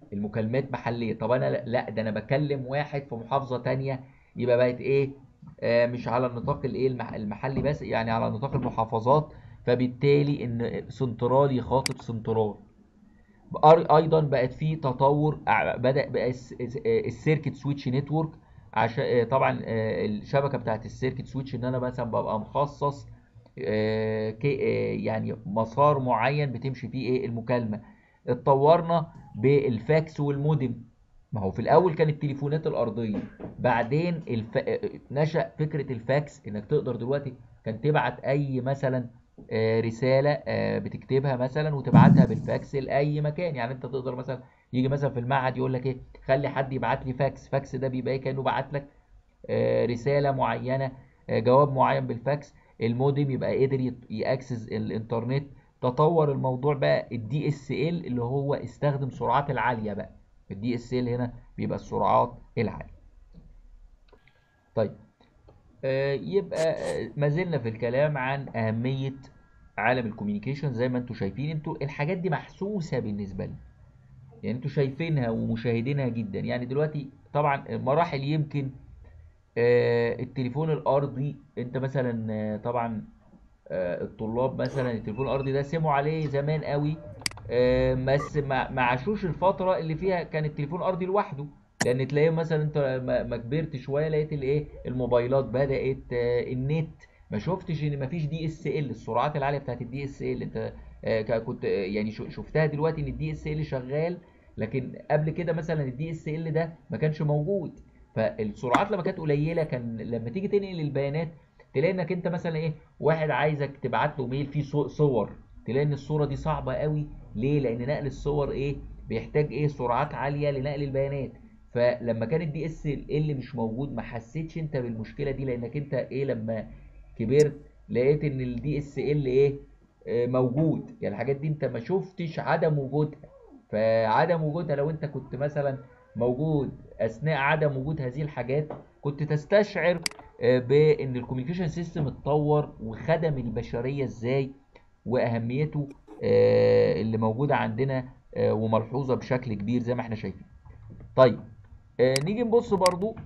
المكالمات محليه طب انا لا ده انا بكلم واحد في محافظه تانية يبقى بقت ايه آه مش على النطاق الايه المح- المحلي بس يعني على نطاق المحافظات فبالتالي ان سنترال يخاطب سنترال أر- ايضا بقت في تطور ع- بدا بقى الس- الس- السيركت سويتش نتورك عشان طبعا آه، الشبكه بتاعت السيركت سويتش ان انا مثلا ببقى مخصص آه، كي- آه، يعني مسار معين بتمشي فيه ايه المكالمه اتطورنا بالفاكس والمودم ما هو في الاول كانت التليفونات الارضيه بعدين الف... آه، نشأ فكره الفاكس انك تقدر دلوقتي كان تبعت اي مثلا آه، رساله آه، بتكتبها مثلا وتبعتها بالفاكس لاي مكان يعني انت تقدر مثلا يجي مثلا في المعهد يقول لك ايه خلي حد يبعت لي فاكس فاكس ده بيبقى ايه كانه بعت لك آه، رساله معينه آه، جواب معين بالفاكس المودم يبقى قدر يت- ياكسس الانترنت تطور الموضوع بقى الدي اس ال اللي هو استخدم سرعات العاليه بقى الدي اس ال هنا بيبقى السرعات العاليه طيب آه، يبقى آه، ما زلنا في الكلام عن أهمية عالم الكوميونيكيشن زي ما انتم شايفين انتوا الحاجات دي محسوسة بالنسبة لي يعني انتوا شايفينها ومشاهدينها جدا يعني دلوقتي طبعا مراحل يمكن آه، التليفون الأرضي انت مثلا آه، طبعا آه، الطلاب مثلا التليفون الأرضي ده سمعوا عليه زمان قوي آه، بس ما ما عاشوش الفترة اللي فيها كان التليفون الأرضي لوحده لأن تلاقيه مثلا انت ما ما كبرت شوية لقيت الايه الموبايلات بدأت آه، النت ما شفتش ان مفيش دي اس ال السرعات العالية بتاعت الدي اس ال انت آه، ك- كنت آه، يعني شو- شفتها دلوقتي ان الدي اس ال شغال لكن قبل كده مثلا الدي اس ال ده ما كانش موجود فالسرعات لما كانت قليله كان لما تيجي تنقل البيانات تلاقي انك انت مثلا ايه واحد عايزك تبعت له ميل فيه صو- صور تلاقي ان الصوره دي صعبه قوي ليه لان نقل الصور ايه بيحتاج ايه سرعات عاليه لنقل البيانات فلما كان الدي اس ال مش موجود ما حسيتش انت بالمشكله دي لانك انت ايه لما كبرت لقيت ان الدي اس ال ايه آه، موجود يعني الحاجات دي انت ما شفتش عدم وجودها فعدم وجودها لو انت كنت مثلا موجود اثناء عدم وجود هذه الحاجات كنت تستشعر آه، بان الكوميونيكيشن سيستم اتطور وخدم البشريه ازاي واهميته آه، اللي موجوده عندنا آه، وملحوظه بشكل كبير زي ما احنا شايفين طيب آه، نيجي نبص برضو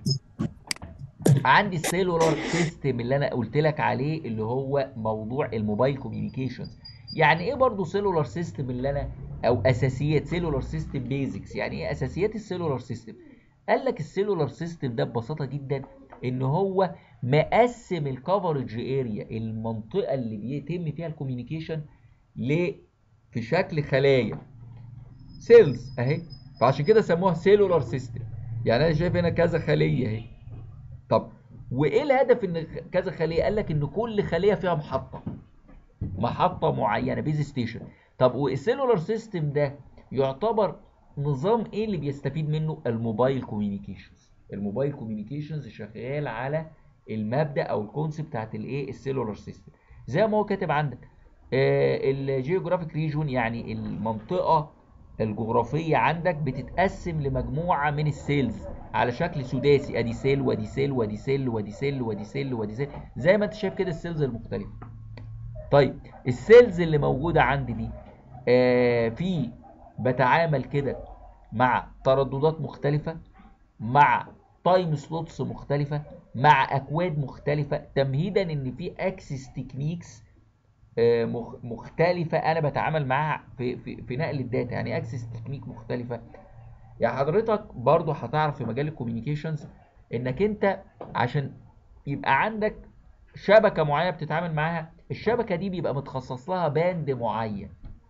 عندي السيلولار سيستم اللي انا قلت لك عليه اللي هو موضوع الموبايل كوميونيكيشنز يعني ايه برضو سيلولار سيستم اللي انا او اساسيات سيلولار سيستم بيزكس يعني ايه اساسيات السيلولار سيستم قال لك السيلولار سيستم ده ببساطه جدا ان هو مقسم الكفرج اريا المنطقه اللي بيتم فيها الكوميونيكيشن ل في شكل خلايا سيلز اهي فعشان كده سموها سيلولار سيستم يعني انا شايف هنا كذا خليه اهي طب وايه الهدف ان كذا خليه قال لك ان كل خليه فيها محطه محطه معينه بيز ستيشن طب والسيلولار سيستم ده يعتبر نظام ايه اللي بيستفيد منه الموبايل كوميونيكيشنز الموبايل كوميونيكيشنز شغال على المبدا او الكونسيبت بتاعت الايه السيلولار سيستم زي ما هو كاتب عندك الجيوغرافيك ريجون يعني المنطقه الجغرافيه عندك بتتقسم لمجموعه من السيلز على شكل سداسي ادي سيل ودي سيل ودي سيل ودي سيل ودي سيل ودي سيل زي ما انت شايف كده السيلز المختلفه طيب السيلز اللي موجوده عندي دي آه في بتعامل كده مع ترددات مختلفه مع تايم سلوتس مختلفه مع اكواد مختلفه تمهيدا ان في اكسس تكنيكس آه، مخ- مختلفه انا بتعامل معاها في في في نقل الداتا يعني اكسس تكنيك مختلفه يعني حضرتك برضو هتعرف في مجال الكوميونيكيشنز انك انت عشان يبقى عندك شبكه معينه بتتعامل معاها الشبكه دي بيبقى متخصص لها باند معين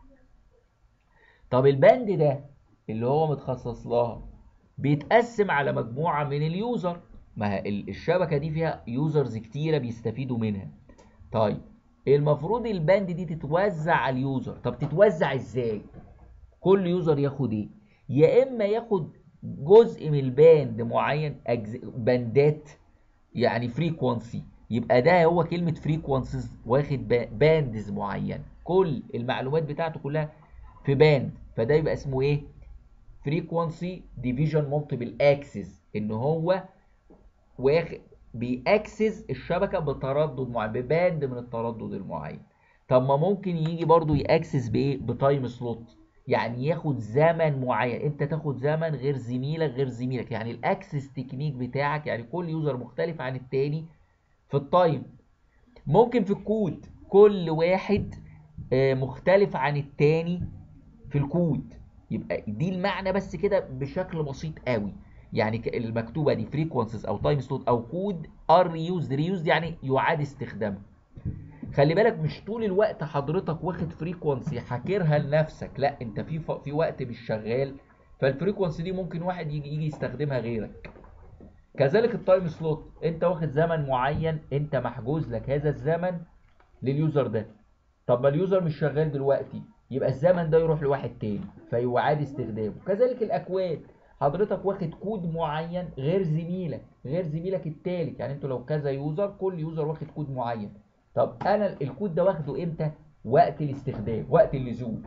طب الباند ده اللي هو متخصص لها بيتقسم على مجموعه من اليوزر ما هي ال- الشبكه دي فيها يوزرز كتيره بيستفيدوا منها طيب المفروض الباند دي تتوزع على اليوزر طب تتوزع ازاي كل يوزر ياخد ايه يا اما ياخد جزء من الباند معين أجز... باندات يعني فريكوانسي يبقى ده هو كلمة فريكوانسيز واخد با- باندز معين كل المعلومات بتاعته كلها في باند فده يبقى اسمه ايه فريكوانسي ديفيجن مالتيبل اكسس ان هو واخد بيأكسس الشبكة بتردد معين بباند من التردد المعين طب ما ممكن يجي برضو يأكسس بايه بتايم سلوت يعني ياخد زمن معين انت تاخد زمن غير زميلك غير زميلك يعني الاكسس تكنيك بتاعك يعني كل يوزر مختلف عن التاني في التايم ممكن في الكود كل واحد آه، مختلف عن التاني في الكود يبقى دي المعنى بس كده بشكل بسيط قوي يعني ك- المكتوبه دي فريكونسيز او تايم سلوت او كود ار ريوزد ريوزد يعني يعاد استخدامه خلي بالك مش طول الوقت حضرتك واخد فريكونسي حاكرها لنفسك لا انت في ف... في وقت مش شغال فالفريكونسي دي ممكن واحد يجي يجي يستخدمها غيرك كذلك التايم سلوت انت واخد زمن معين انت محجوز لك هذا الزمن لليوزر ده طب ما اليوزر مش شغال دلوقتي يبقى الزمن ده يروح لواحد تاني فيعاد استخدامه كذلك الاكواد حضرتك واخد كود معين غير زميلك غير زميلك التالت يعني انتوا لو كذا يوزر كل يوزر واخد كود معين طب انا الكود ده واخده امتى وقت الاستخدام وقت اللزوم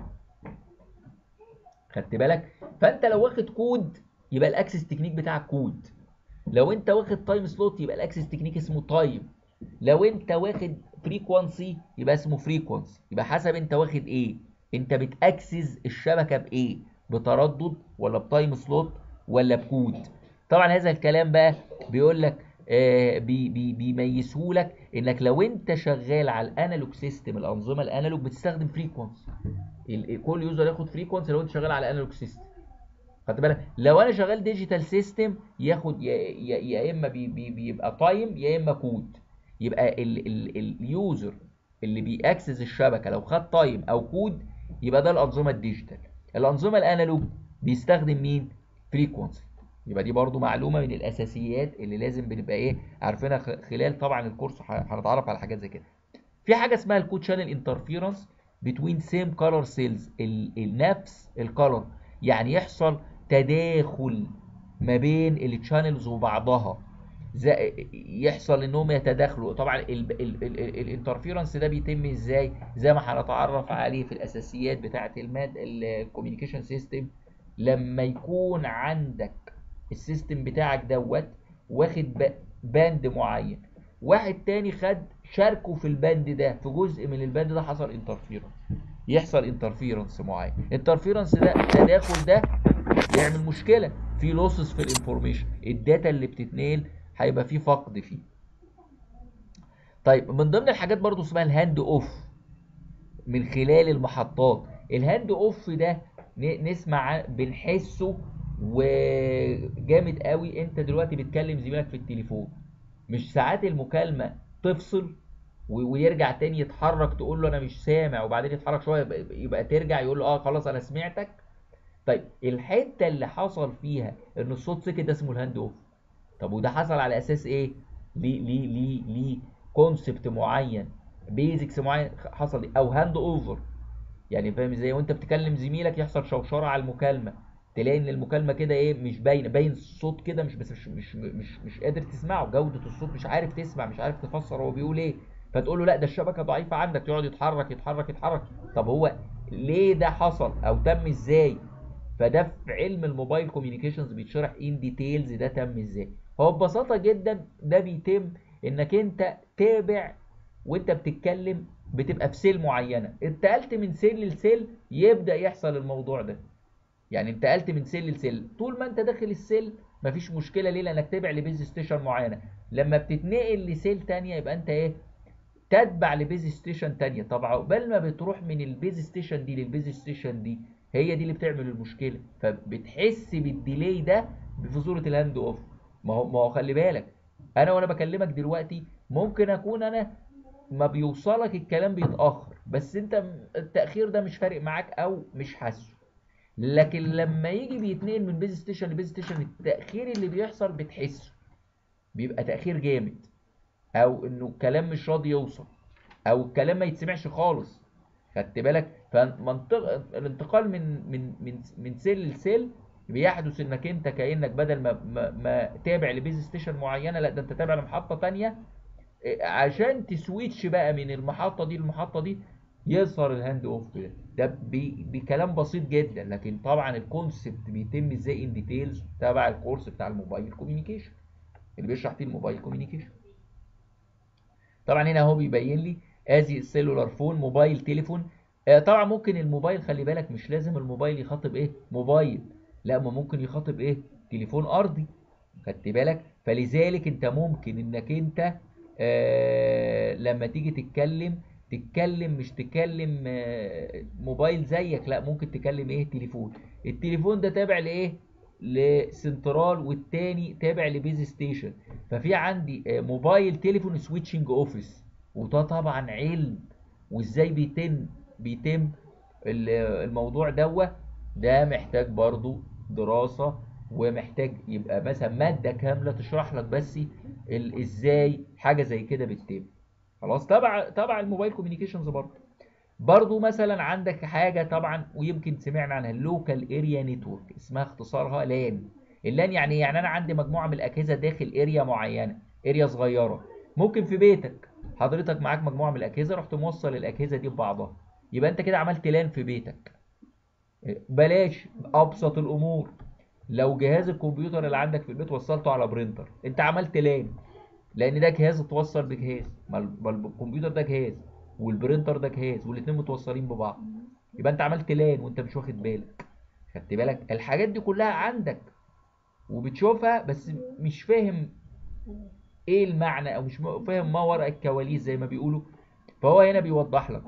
خدت بالك فانت لو واخد كود يبقى الاكسس تكنيك بتاعك كود لو انت واخد تايم سلوت يبقى الاكسس تكنيك اسمه تايم لو انت واخد فريكوانسي يبقى اسمه فريكوانسي يبقى حسب انت واخد ايه انت بتاكسس الشبكه بايه بتردد ولا بتايم سلوت ولا بكود طبعا هذا الكلام بقى بيقول لك آه بي بي بيميزهولك انك لو انت شغال على الانالوج سيستم الانظمه الانالوج بتستخدم فريكوانسي كل يوزر ياخد فريكوانسي لو انت شغال على انالوج سيستم خدت بالك لو انا شغال ديجيتال سيستم ياخد يا, يا, يا اما بي بي بيبقى تايم يا اما كود يبقى ال ال اليوزر اللي بيأكسس الشبكه لو خد تايم او كود يبقى ده الانظمه الديجيتال الانظمه الانالوج بيستخدم مين فريكوانسي يبقى دي برضو معلومه من الاساسيات اللي لازم بنبقى ايه عارفينها خ- خلال طبعا الكورس ه- هنتعرف على حاجات زي كده في حاجه اسمها الكود شانل انترفيرنس بتوين سيم كولر سيلز نفس الكولر يعني يحصل تداخل ما بين التشانلز وبعضها زي يحصل انهم يتداخلوا طبعا الانترفيرنس ده بيتم ازاي زي ما هنتعرف عليه في الاساسيات بتاعه الماد الكوميونيكيشن سيستم لما يكون عندك السيستم بتاعك دوت واخد ب- باند معين واحد تاني خد شاركه في الباند ده في جزء من الباند ده حصل انترفيرنس يحصل انترفيرنس معين انترفيرنس ده التداخل ده يعمل مشكله في لوسز في الانفورميشن الداتا اللي بتتنقل هيبقى في فقد فيه طيب من ضمن الحاجات برضو اسمها الهاند اوف من خلال المحطات الهاند اوف ده ن- نسمع عن- بنحسه وجامد قوي انت دلوقتي بتكلم زميلك في التليفون مش ساعات المكالمة تفصل و- ويرجع تاني يتحرك تقول له انا مش سامع وبعدين يتحرك شوية يبقى, يبقى ترجع يقول له اه خلاص انا سمعتك طيب الحتة اللي حصل فيها ان الصوت سكت ده اسمه الهاند اوف طب وده حصل على اساس ايه ليه ليه ليه ليه كونسبت معين بيزكس معين حصل إيه؟ او هاند اوفر يعني فاهم ازاي وانت بتكلم زميلك يحصل شوشره على المكالمه تلاقي ان المكالمه كده ايه مش باينه باين الصوت كده مش بس مش مش مش, مش قادر تسمعه جوده الصوت مش عارف تسمع مش عارف تفسر هو بيقول ايه فتقول له لا ده الشبكه ضعيفه عندك يقعد يتحرك يتحرك يتحرك طب هو ليه ده حصل او تم ازاي فده في علم الموبايل كوميونيكيشنز بيتشرح ان ديتيلز ده تم ازاي هو ببساطه جدا ده بيتم انك انت تابع وانت بتتكلم بتبقى في سيل معينه انتقلت من سيل لسيل يبدا يحصل الموضوع ده يعني انتقلت من سيل لسيل طول ما انت داخل السيل مفيش مشكله ليه لانك تابع لبيز ستيشن معينه لما بتتنقل لسيل تانية يبقى انت ايه تتبع لبيز ستيشن تانية طب عقبال ما بتروح من البيز ستيشن دي للبيز ستيشن دي هي دي اللي بتعمل المشكله فبتحس بالديلي ده في صوره الهاند اوف ما هو ما هو خلي بالك انا وانا بكلمك دلوقتي ممكن اكون انا ما بيوصلك الكلام بيتاخر بس انت م- التاخير ده مش فارق معاك او مش حاسه لكن لما يجي بيتنقل من بيز ستيشن لبيز ستيشن التاخير اللي بيحصل بتحسه بيبقى تاخير جامد او انه الكلام مش راضي يوصل او الكلام ما يتسمعش خالص خدت بالك فمنطق الانتقال من من من من سيل لسيل بيحدث انك انت كانك بدل ما ما, ما تابع لبيز ستيشن معينه لا ده انت تابع لمحطه تانية إيه، عشان تسويتش بقى من المحطه دي للمحطه دي يظهر الهاند اوف ده ده ب- بكلام بسيط جدا لكن طبعا الكونسبت بيتم ازاي ان ديتيلز تبع الكورس بتاع الموبايل كوميونيكيشن اللي بيشرح فيه الموبايل كوميونيكيشن طبعا هنا هو بيبين لي ادي السيلولار فون موبايل تليفون آه، طبعا ممكن الموبايل خلي بالك مش لازم الموبايل يخاطب ايه موبايل لا ما ممكن يخاطب ايه تليفون ارضي خدت بالك فلذلك انت ممكن انك انت آه لما تيجي تتكلم تتكلم مش تكلم آه موبايل زيك لا ممكن تكلم ايه تليفون التليفون ده تابع لايه لسنترال والتاني تابع لبيز ستيشن ففي عندي آه موبايل تليفون سويتشنج اوفيس وده طبعا علم وازاي بيتم بيتم الموضوع دوا ده محتاج برضو دراسة ومحتاج يبقى مثلا مادة كاملة تشرح لك بس ال- ازاي حاجة زي كده بتتم خلاص تبع تبع الموبايل كوميونيكيشنز برضو برضو مثلا عندك حاجة طبعا ويمكن سمعنا عنها اللوكال اريا نتورك اسمها اختصارها لان اللان يعني إيه؟ يعني انا عندي مجموعة من الاجهزة داخل اريا معينة اريا صغيرة ممكن في بيتك حضرتك معاك مجموعة من الاجهزة رحت موصل الاجهزة دي ببعضها يبقى انت كده عملت لان في بيتك بلاش ابسط الامور لو جهاز الكمبيوتر اللي عندك في البيت وصلته على برينتر انت عملت لان لان ده جهاز اتوصل بجهاز ما ال- ما الكمبيوتر ده جهاز والبرينتر ده جهاز والاتنين متوصلين ببعض يبقى انت عملت لان وانت مش واخد بالك خدت بالك الحاجات دي كلها عندك وبتشوفها بس مش فاهم ايه المعنى او مش فاهم ما وراء الكواليس زي ما بيقولوا فهو هنا بيوضح لك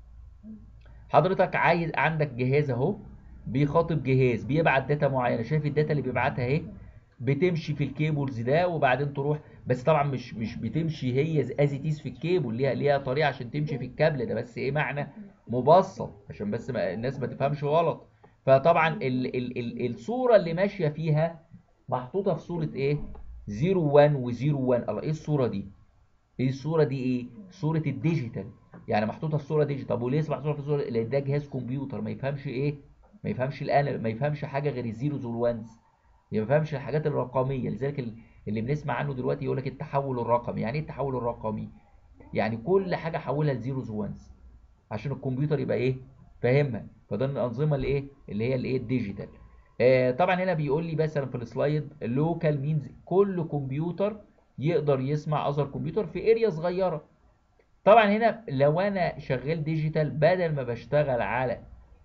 حضرتك عايز عندك جهاز اهو بيخاطب جهاز بيبعت داتا معينه شايف الداتا اللي بيبعتها اهي بتمشي في الكيبلز ده وبعدين تروح بس طبعا مش مش بتمشي هي از تيز في الكيبل ليها ليها طريقه عشان تمشي في الكابل ده بس ايه معنى مبسط عشان بس ما الناس ما تفهمش غلط فطبعا ال ال ال الصوره اللي ماشيه فيها محطوطه في صوره ايه 01 و01 الله ايه الصوره دي ايه الصوره دي ايه صوره الديجيتال يعني محطوطه في صوره ديجيتال طب وليه محطوطه في صوره لان ده جهاز كمبيوتر ما يفهمش ايه ما يفهمش الان ما يفهمش حاجه غير الزيروز والوانز ما يفهمش الحاجات الرقميه لذلك ال- اللي بنسمع عنه دلوقتي يقول لك التحول الرقمي يعني ايه التحول الرقمي يعني كل حاجه حولها لزيروز وانز عشان الكمبيوتر يبقى ايه فاهمها فده من الانظمه اللي ايه اللي هي الايه الديجيتال آه طبعا هنا بيقول لي مثلا في السلايد لوكال مينز كل كمبيوتر يقدر يسمع اذر كمبيوتر في اريا صغيره طبعا هنا لو انا شغال ديجيتال بدل ما بشتغل على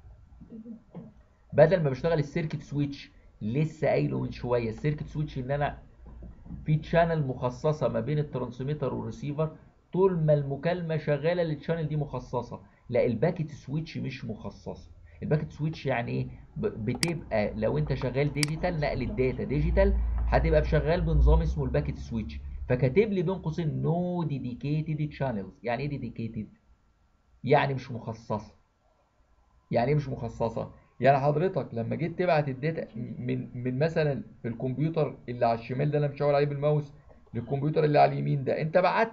بدل ما بشتغل السيركت سويتش لسه قايله من شويه السيركت سويتش ان انا في تشانل مخصصه ما بين الترانسميتر والريسيفر طول ما المكالمه شغاله التشانل دي مخصصه لا الباكت سويتش مش مخصصه الباكت سويتش يعني ايه ب- بتبقى لو انت شغال ديجيتال نقل الداتا ديجيتال هتبقى شغال بنظام اسمه الباكت سويتش فكاتب لي بين قوسين نو ديديكيتد تشانلز يعني ايه ديديكيتد يعني مش مخصصه يعني ايه مش مخصصه يعني حضرتك لما جيت تبعت الداتا من من مثلا الكمبيوتر اللي على الشمال ده اللي انا مشاور عليه بالماوس للكمبيوتر اللي على اليمين ده انت بعت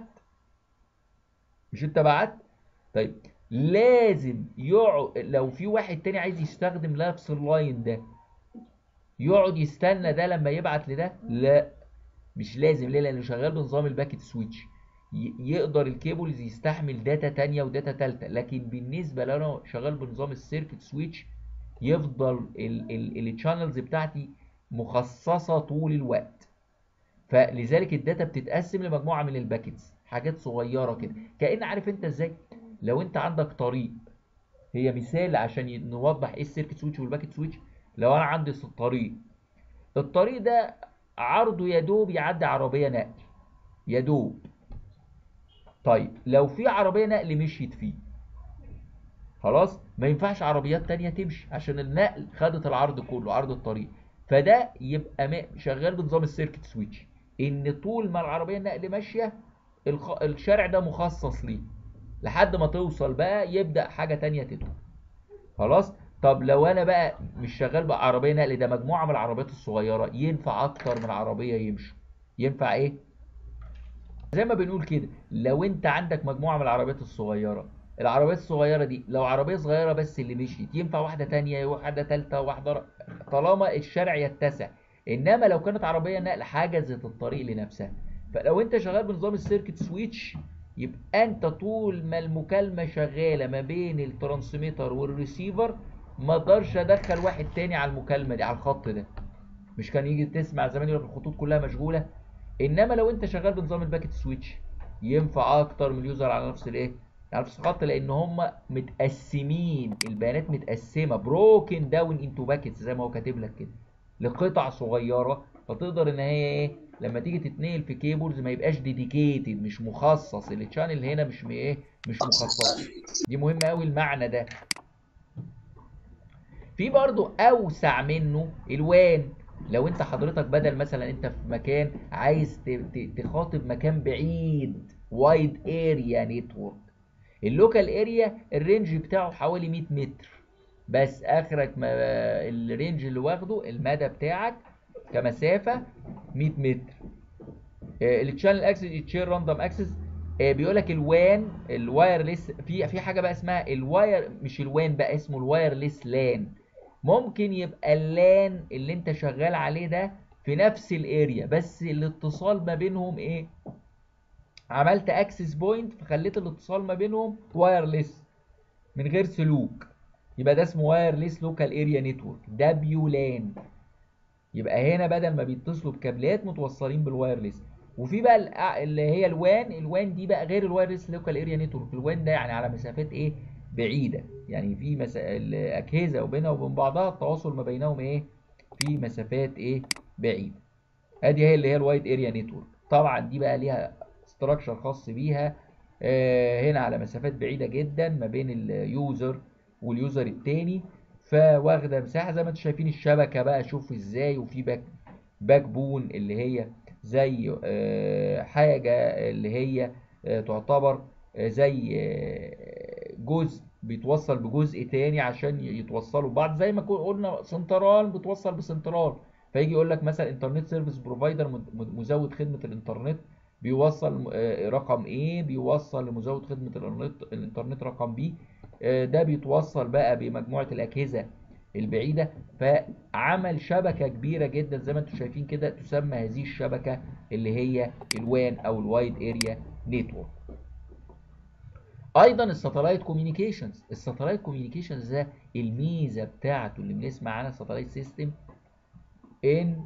مش انت بعت طيب لازم يقعد لو في واحد تاني عايز يستخدم نفس اللاين ده يقعد يستنى ده لما يبعت لده لا مش لازم ليه لانه شغال بنظام الباكت سويتش ي- يقدر الكيبلز يستحمل داتا تانية وداتا تالتة لكن بالنسبة لو انا شغال بنظام السيركت سويتش يفضل الشانلز بتاعتي مخصصة طول الوقت فلذلك الداتا بتتقسم لمجموعة من الباكتس حاجات صغيرة كده كأن عارف انت ازاي لو انت عندك طريق هي مثال عشان ي- نوضح ايه السيركت سويتش والباكت سويتش لو انا عندي س- طريق الطريق ده عرضه يا دوب يعدي عربية نقل يا دوب طيب لو في عربية نقل مشيت فيه خلاص ما ينفعش عربيات تانية تمشي عشان النقل خدت العرض كله عرض الطريق فده يبقى ما- شغال بنظام السيركت سويتش ان طول ما العربية النقل ماشية الخ... الشارع ده مخصص ليه لحد ما توصل بقى يبدأ حاجة تانية تدخل خلاص طب لو انا بقى مش شغال بقى عربية نقل ده مجموعة من العربيات الصغيرة ينفع اكتر من عربية يمشوا ينفع ايه زي ما بنقول كده لو انت عندك مجموعة من العربيات الصغيرة العربيات الصغيرة دي لو عربية صغيرة بس اللي مشيت ينفع واحدة تانية واحدة تالتة واحدة ر- طالما الشارع يتسع انما لو كانت عربية نقل حجزت الطريق لنفسها فلو انت شغال بنظام السيركت سويتش يبقى انت طول ما المكالمة شغالة ما بين الترانسميتر والريسيفر ما اقدرش ادخل واحد تاني على المكالمة دي على الخط ده مش كان يجي تسمع زمان يقول لك الخطوط كلها مشغولة انما لو انت شغال بنظام الباكت سويتش ينفع اكتر من يوزر على نفس الايه يعني في خط لان هم متقسمين البيانات متقسمه بروكن داون انتو باكيتس زي ما هو كاتب لك كده لقطع صغيره فتقدر ان هي ايه لما تيجي تتنقل في كيبلز ما يبقاش ديديكيتد مش مخصص التشانل هنا مش م- ايه مش مخصص دي مهمه قوي المعنى ده في برضو اوسع منه الوان لو انت حضرتك بدل مثلا انت في مكان عايز ت- ت- تخاطب مكان بعيد وايد اريا نتورك اللوكال اريا الرينج بتاعه حوالي 100 متر بس اخرك ما الرينج اللي واخده المدى بتاعك كمسافه 100 متر التشانل اكسس تشير راندوم اكسس بيقول لك الوان الوايرلس في في حاجه بقى اسمها الواير مش الوان بقى اسمه الوايرلس لان ممكن يبقى اللان اللي انت شغال عليه ده في نفس الاريا بس الاتصال ما بينهم ايه عملت اكسس بوينت فخليت الاتصال ما بينهم وايرلس من غير سلوك يبقى ده اسمه وايرلس لوكال اريا نتورك دبليو لان يبقى هنا بدل ما بيتصلوا بكابلات متوصلين بالوايرلس وفي بقى الأع- اللي هي الوان الوان دي بقى غير الوايرلس لوكال اريا نتورك الوان ده يعني على مسافات ايه بعيده يعني في مس... الاجهزه وبينها وبين بعضها التواصل ما بينهم ايه في مسافات ايه بعيده ادي هي اللي هي الوايد اريا نتورك طبعا دي بقى ليها استراكشر خاص بيها آه، هنا على مسافات بعيده جدا ما بين اليوزر واليوزر التاني فواخده مساحه زي ما انتم شايفين الشبكه بقى شوف ازاي وفي باك باك بون اللي هي زي آه، حاجه اللي هي آه، تعتبر آه، زي آه، جزء بيتوصل بجزء تاني عشان يتوصلوا ببعض زي ما كو- قلنا سنترال بتوصل بسنترال فيجي يقول لك مثلا انترنت سيرفيس بروفايدر مزود خدمه الانترنت بيوصل آه، رقم A بيوصل لمزود خدمه الانترنت الانترنت رقم B آه، ده بيتوصل بقى بمجموعه الاجهزه البعيده فعمل شبكه كبيره جدا زي ما انتم شايفين كده تسمى هذه الشبكه اللي هي الوان او الوايد اريا نتورك ايضا الساتلايت كوميونيكيشنز الساتلايت كوميونيكيشنز ده الميزه بتاعته اللي بنسمع عنها ساتلايت سيستم ان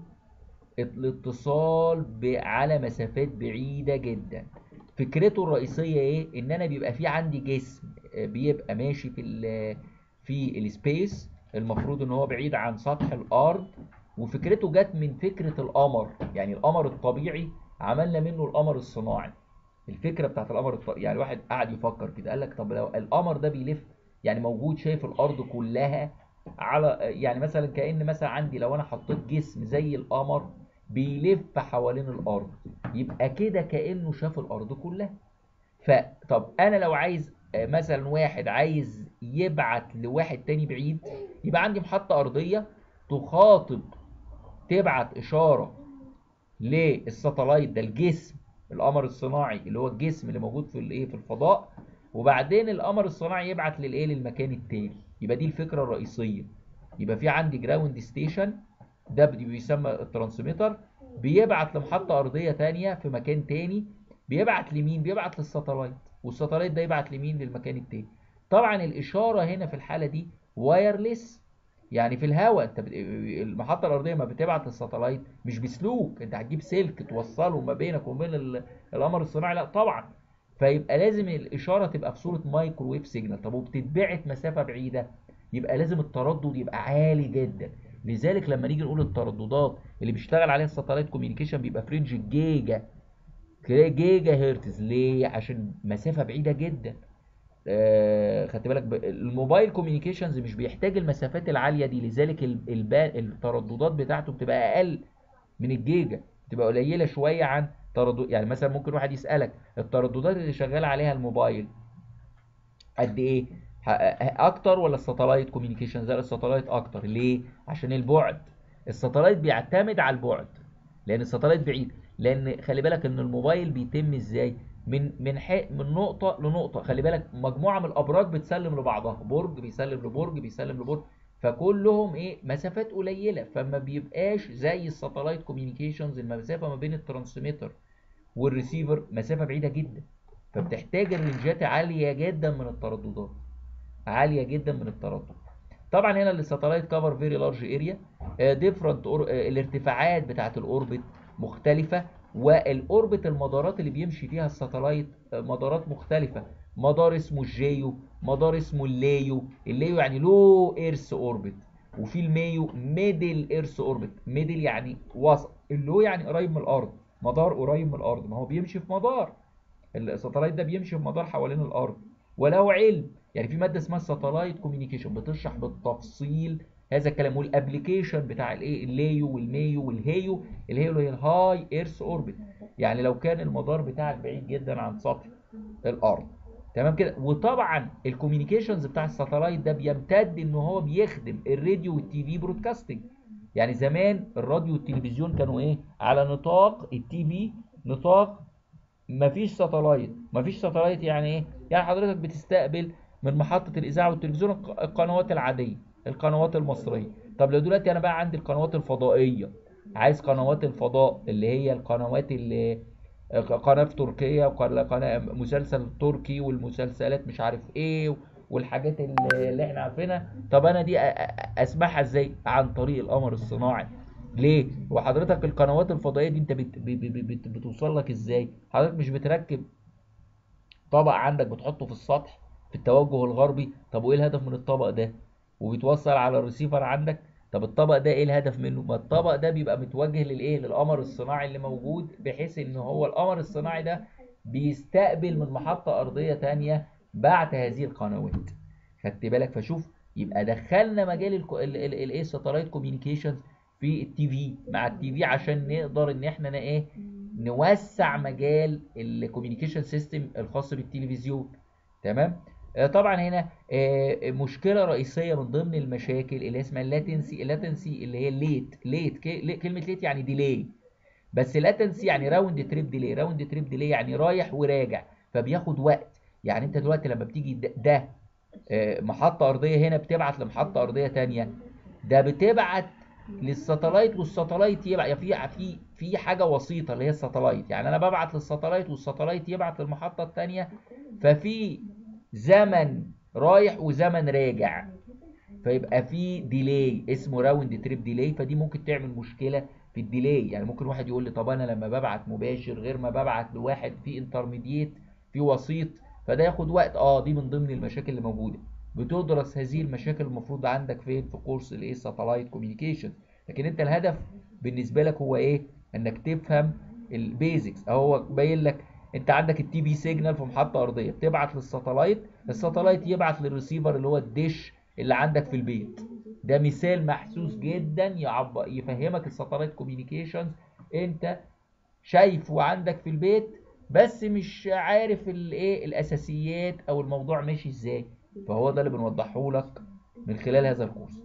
الاتصال ب- على مسافات بعيده جدا فكرته الرئيسيه ايه ان انا بيبقى في عندي جسم آه، بيبقى ماشي في ال في السبيس المفروض ان هو بعيد عن سطح الارض وفكرته جت من فكره القمر يعني القمر الطبيعي عملنا منه القمر الصناعي الفكره بتاعت القمر الطبيعي يعني واحد قعد يفكر كده قال لك طب لو القمر ده بيلف يعني موجود شايف الارض كلها على يعني مثلا كأن مثلا عندي لو انا حطيت جسم زي القمر بيلف حوالين الارض يبقى كده كأنه شاف الارض كلها فطب انا لو عايز آه، مثلا واحد عايز يبعت لواحد تاني بعيد يبقى عندي محطة ارضية تخاطب تبعت اشارة للساتلايت ده الجسم القمر الصناعي اللي هو الجسم اللي موجود في الايه في الفضاء وبعدين القمر الصناعي يبعت للايه للمكان التاني يبقى دي الفكرة الرئيسية يبقى في عندي جراوند ستيشن ده بي- بيسمى الترانسميتر بيبعت لمحطة أرضية تانية في مكان تاني بيبعت لمين؟ بيبعت للساتلايت والساتلايت ده يبعت لمين؟ للمكان التاني طبعا الإشارة هنا في الحالة دي وايرلس يعني في الهواء انت بت... المحطة الأرضية ما بتبعت للساتلايت مش بسلوك انت هتجيب سلك توصله ما بينك وبين ال- القمر الصناعي لا طبعا فيبقى لازم الإشارة تبقى في صورة مايكروويف سيجنال طب وبتتبعت مسافة بعيدة يبقى لازم التردد يبقى عالي جدا لذلك لما نيجي نقول الترددات اللي بيشتغل عليها الساتلايت كوميونيكيشن بيبقى في رينج الجيجا جيجا هرتز ليه عشان مسافه بعيده جدا آه خدت بالك ب- الموبايل كوميونيكيشنز مش بيحتاج المسافات العاليه دي لذلك ال- البا- الترددات بتاعته بتبقى اقل من الجيجا بتبقى قليله شويه عن تردد يعني مثلا ممكن واحد يسالك الترددات اللي شغال عليها الموبايل قد ايه ح- اكتر ولا الساتلايت كوميونيكيشن زي الساتلايت اكتر ليه عشان البعد الساتلايت بيعتمد على البعد لان الساتلايت بعيد لان خلي بالك ان الموبايل بيتم ازاي من من ح... من نقطه لنقطه خلي بالك مجموعه من الابراج بتسلم لبعضها برج بيسلم لبرج بيسلم لبرج فكلهم ايه مسافات قليله فما بيبقاش زي الساتلايت كوميونيكيشنز المسافه ما بين الترانسميتر والريسيفر مسافه بعيده جدا فبتحتاج الرنجات عاليه جدا من الترددات عاليه جدا من التردد طبعا هنا الساتلايت كفر فيري لارج اريا ديفرنت الارتفاعات بتاعه الاوربت مختلفه والاوربت المدارات اللي بيمشي فيها الساتلايت آه، مدارات مختلفه مدار اسمه الجيو مدار اسمه الليو الليو يعني لو ايرث اوربت وفي الميو ميدل ايرث اوربت ميدل يعني وسط اللو يعني قريب من الارض مدار قريب من الارض ما هو بيمشي في مدار الساتلايت ده بيمشي في مدار حوالين الارض وله علم يعني في ماده اسمها ساتلايت كوميونيكيشن بتشرح بالتفصيل هذا الكلام والابلكيشن بتاع الايه الليو والميو والهيو الهيو اللي هي الهاي ايرث اوربت يعني لو كان المدار بتاعك بعيد جدا عن سطح الارض تمام كده وطبعا الكوميونيكيشنز بتاع الساتلايت ده بيمتد ان هو بيخدم الراديو والتي في برودكاستنج يعني زمان الراديو والتلفزيون كانوا ايه على نطاق التي في نطاق مفيش ساتلايت مفيش ساتلايت يعني ايه يعني حضرتك بتستقبل من محطة الإذاعة والتلفزيون القنوات العادية القنوات المصرية طب لو دلوقتي أنا بقى عندي القنوات الفضائية عايز قنوات الفضاء اللي هي القنوات اللي قناة في تركيا وقناة مسلسل تركي والمسلسلات مش عارف ايه والحاجات اللي احنا عارفينها طب انا دي اسمعها ازاي عن طريق القمر الصناعي ليه وحضرتك القنوات الفضائيه دي انت بت بت بتوصل لك ازاي حضرتك مش بتركب طبق عندك بتحطه في السطح في التوجه الغربي طب وايه الهدف من الطبق ده وبيتوصل على الريسيفر عندك طب الطبق ده ايه الهدف منه ما الطبق ده بيبقى متوجه للايه للقمر الصناعي اللي موجود بحيث ان هو القمر الصناعي ده بيستقبل من محطة ارضية تانية بعت هذه القنوات خدت بالك فشوف يبقى دخلنا مجال الايه ساتلايت كوميونيكيشنز في التي في مع التي في عشان نقدر ان احنا ايه نوسع مجال الكوميونيكيشن سيستم الخاص بالتلفزيون تمام طبعا هنا مشكله رئيسيه من ضمن المشاكل اللي اسمها اللاتنسي اللاتنسي اللي هي ليت ليت كلمه ليت يعني ديلي بس اللاتنسي يعني راوند تريب ديلي راوند تريب ديلي يعني رايح وراجع فبياخد وقت يعني انت دلوقتي لما بتيجي ده محطه ارضيه هنا بتبعت لمحطه ارضيه ثانيه ده بتبعت للساتلايت والساتلايت يبعت يعني في في في حاجه وسيطه اللي هي الساتلايت يعني انا ببعت للساتلايت والساتلايت يبعت للمحطه الثانيه ففي زمن رايح وزمن راجع فيبقى في ديلي اسمه راوند تريب ديلي فدي ممكن تعمل مشكله في الديلي يعني ممكن واحد يقول لي طب انا لما ببعت مباشر غير ما ببعت لواحد في انترميديت في وسيط فده ياخد وقت اه دي من ضمن المشاكل اللي موجوده بتدرس هذه المشاكل المفروض عندك فين في كورس الايه ساتلايت كوميونيكيشن لكن انت الهدف بالنسبه لك هو ايه انك تفهم البيزكس هو باين لك انت عندك التي بي سيجنال في محطه ارضيه بتبعت للساتلايت الساتلايت يبعت للريسيفر اللي هو الديش اللي عندك في البيت ده مثال محسوس جدا يعبر يفهمك الساتلايت كوميونيكيشنز انت شايفه عندك في البيت بس مش عارف الايه الاساسيات او الموضوع ماشي ازاي فهو ده اللي بنوضحه لك من خلال هذا الكورس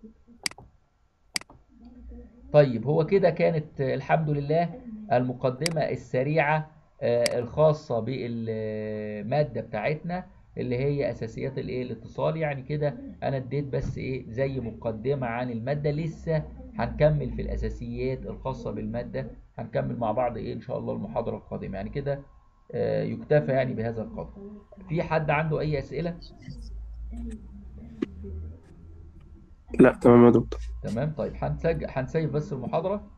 طيب هو كده كانت الحمد لله المقدمة السريعة الخاصة بالمادة بتاعتنا اللي هي اساسيات الايه الاتصال يعني كده انا اديت بس ايه زي مقدمة عن المادة لسه هنكمل في الاساسيات الخاصة بالمادة هنكمل مع بعض ايه ان شاء الله المحاضرة القادمة يعني كده يكتفى يعني بهذا القدر في حد عنده اي اسئلة لا تمام يا دكتور تمام طيب هنسجل هنسيب بس المحاضرة